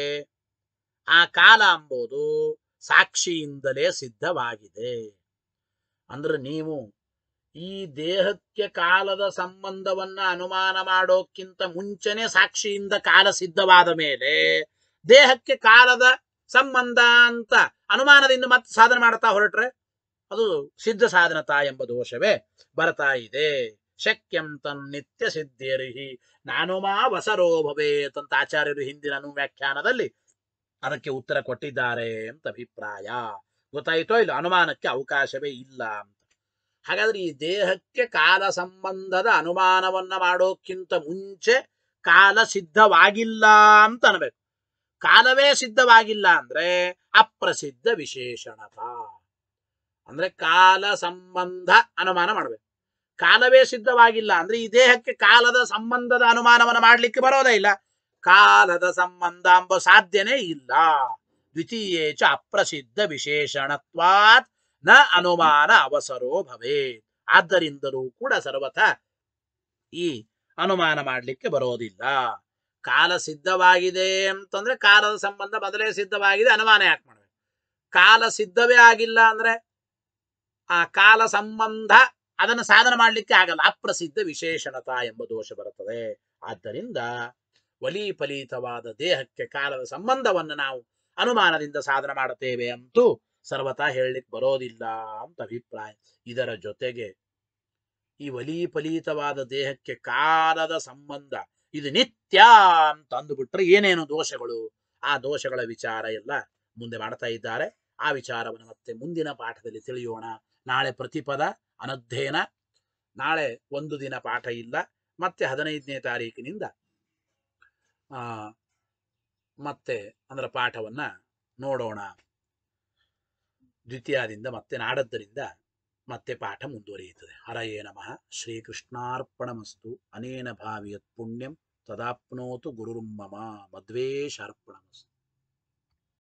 ಆ ಕಾಲ ಎಂಬುದು ಸಾಕ್ಷಿಯಿಂದಲೇ ಸಿದ್ಧವಾಗಿದೆ ಅಂದ್ರೆ ನೀವು ಈ ದೇಹಕ್ಕೆ ಕಾಲದ ಸಂಬಂಧವನ್ನ ಅನುಮಾನ ಮಾಡೋಕ್ಕಿಂತ ಮುಂಚೆನೆ ಸಾಕ್ಷಿಯಿಂದ ಕಾಲ ಸಿದ್ಧವಾದ ಮೇಲೆ ದೇಹಕ್ಕೆ ಕಾಲದ ಸಂಬಂಧ ಅಂತ ಅನುಮಾನದಿಂದ ಮತ್ತೆ ಸಾಧನೆ ಮಾಡ್ತಾ ಹೊರಟ್ರೆ ಅದು ಸಿದ್ಧ ಸಾಧನತಾ ಎಂಬ ದೋಷವೇ ಬರ್ತಾ ಇದೆ ಶಕ್ಯಂ ತನ್ ನಿತ್ಯ ಸಿದ್ಧೇರಿಹಿ ನಾನುಮಾ ವಸರೋ ಭವೇತ್ ಅಂತ ಆಚಾರ್ಯರು ಹಿಂದಿನ ವ್ಯಾಖ್ಯಾನದಲ್ಲಿ ಅದಕ್ಕೆ ಉತ್ತರ ಕೊಟ್ಟಿದ್ದಾರೆ ಅಂತ ಅಭಿಪ್ರಾಯ ಗೊತ್ತಾಯಿತೋ ಇಲ್ಲ ಅನುಮಾನಕ್ಕೆ ಅವಕಾಶವೇ ಇಲ್ಲ ಅಂತ ಹಾಗಾದ್ರೆ ಈ ದೇಹಕ್ಕೆ ಕಾಲ ಸಂಬಂಧದ ಅನುಮಾನವನ್ನ ಮಾಡೋಕ್ಕಿಂತ ಮುಂಚೆ ಕಾಲ ಸಿದ್ಧವಾಗಿಲ್ಲ ಅಂತ ಅನ್ಬೇಕು ಕಾಲವೇ ಸಿದ್ಧವಾಗಿಲ್ಲ ಅಂದ್ರೆ ಅಪ್ರಸಿದ್ಧ ವಿಶೇಷಣತ ಅಂದ್ರೆ ಕಾಲ ಸಂಬಂಧ ಅನುಮಾನ ಮಾಡ್ಬೇಕು ಕಾಲವೇ ಸಿದ್ಧವಾಗಿಲ್ಲ ಅಂದ್ರೆ ಈ ದೇಹಕ್ಕೆ ಕಾಲದ ಸಂಬಂಧದ ಅನುಮಾನವನ್ನು ಮಾಡ್ಲಿಕ್ಕೆ ಬರೋದೇ ಇಲ್ಲ ಕಾಲದ ಸಂಬಂಧ ಎಂಬ ಸಾಧ್ಯನೇ ಇಲ್ಲ ದ್ವಿತೀಯೇ ಚ ಅಪ್ರಸಿದ್ಧ ವಿಶೇಷಣತ್ವಾತ್ ನ ಅನುಮಾನ ಅವಸರೋ ಭವೇ ಆದ್ದರಿಂದಲೂ ಕೂಡ ಸರ್ವಥ ಈ ಅನುಮಾನ ಮಾಡಲಿಕ್ಕೆ ಬರೋದಿಲ್ಲ ಕಾಲ ಸಿದ್ಧವಾಗಿದೆ ಅಂತಂದ್ರೆ ಕಾಲದ ಸಂಬಂಧ ಮೊದಲೇ ಸಿದ್ಧವಾಗಿದೆ ಅನುಮಾನ ಯಾಕೆ ಮಾಡ್ಬೇಕು ಕಾಲ ಸಿದ್ಧವೇ ಆಗಿಲ್ಲ ಅಂದ್ರೆ ಆ ಕಾಲ ಸಂಬಂಧ ಅದನ್ನು ಸಾಧನ ಮಾಡಲಿಕ್ಕೆ ಆಗಲ್ಲ ಅಪ್ರಸಿದ್ಧ ವಿಶೇಷಣತ ಎಂಬ ದೋಷ ಬರುತ್ತದೆ ಆದ್ದರಿಂದ ಒಲಿ ಫಲಿತವಾದ ದೇಹಕ್ಕೆ ಕಾಲದ ಸಂಬಂಧವನ್ನು ನಾವು ಅನುಮಾನದಿಂದ ಸಾಧನ ಮಾಡುತ್ತೇವೆ ಅಂತೂ ಸರ್ವತಾ ಹೇಳಲಿಕ್ಕೆ ಬರೋದಿಲ್ಲ ಅಂತ ಅಭಿಪ್ರಾಯ ಇದರ ಜೊತೆಗೆ ಈ ಒಲಿ ಫಲಿತವಾದ ದೇಹಕ್ಕೆ ಕಾಲದ ಸಂಬಂಧ ಇದು ನಿತ್ಯ ಅಂತ ಅಂದುಬಿಟ್ರೆ ಏನೇನು ದೋಷಗಳು ಆ ದೋಷಗಳ ವಿಚಾರ ಎಲ್ಲ ಮುಂದೆ ಮಾಡ್ತಾ ಇದ್ದಾರೆ ಆ ವಿಚಾರವನ್ನು ಮತ್ತೆ ಮುಂದಿನ ಪಾಠದಲ್ಲಿ ತಿಳಿಯೋಣ ನಾಳೆ ಪ್ರತಿಪದ ಅನಧ್ಯಯನ ನಾಳೆ ಒಂದು ದಿನ ಪಾಠ ಇಲ್ಲ ಮತ್ತೆ ಹದಿನೈದನೇ ತಾರೀಕಿನಿಂದ ಆ ಮತ್ತೆ ಅಂದ್ರೆ ಪಾಠವನ್ನ ನೋಡೋಣ ದ್ವಿತೀಯದಿಂದ ಮತ್ತೆ ನಾಡದ್ದರಿಂದ ಮತ್ತೆ ಪಾಠ ಮುಂದುವರಿಯುತ್ತದೆ ಹರಯೇ ನಮಃ ಶ್ರೀಕೃಷ್ಣಾರ್ಪಣಮಸ್ತು ಅನೇನ ಭಾವಿಯತ್ ಪುಣ್ಯಂ ತದಾಪ್ನೋತು ಗುರುರ್ಮಮ ಮದ್ವೇಷಾರ್ಪಣಮಸ್ತು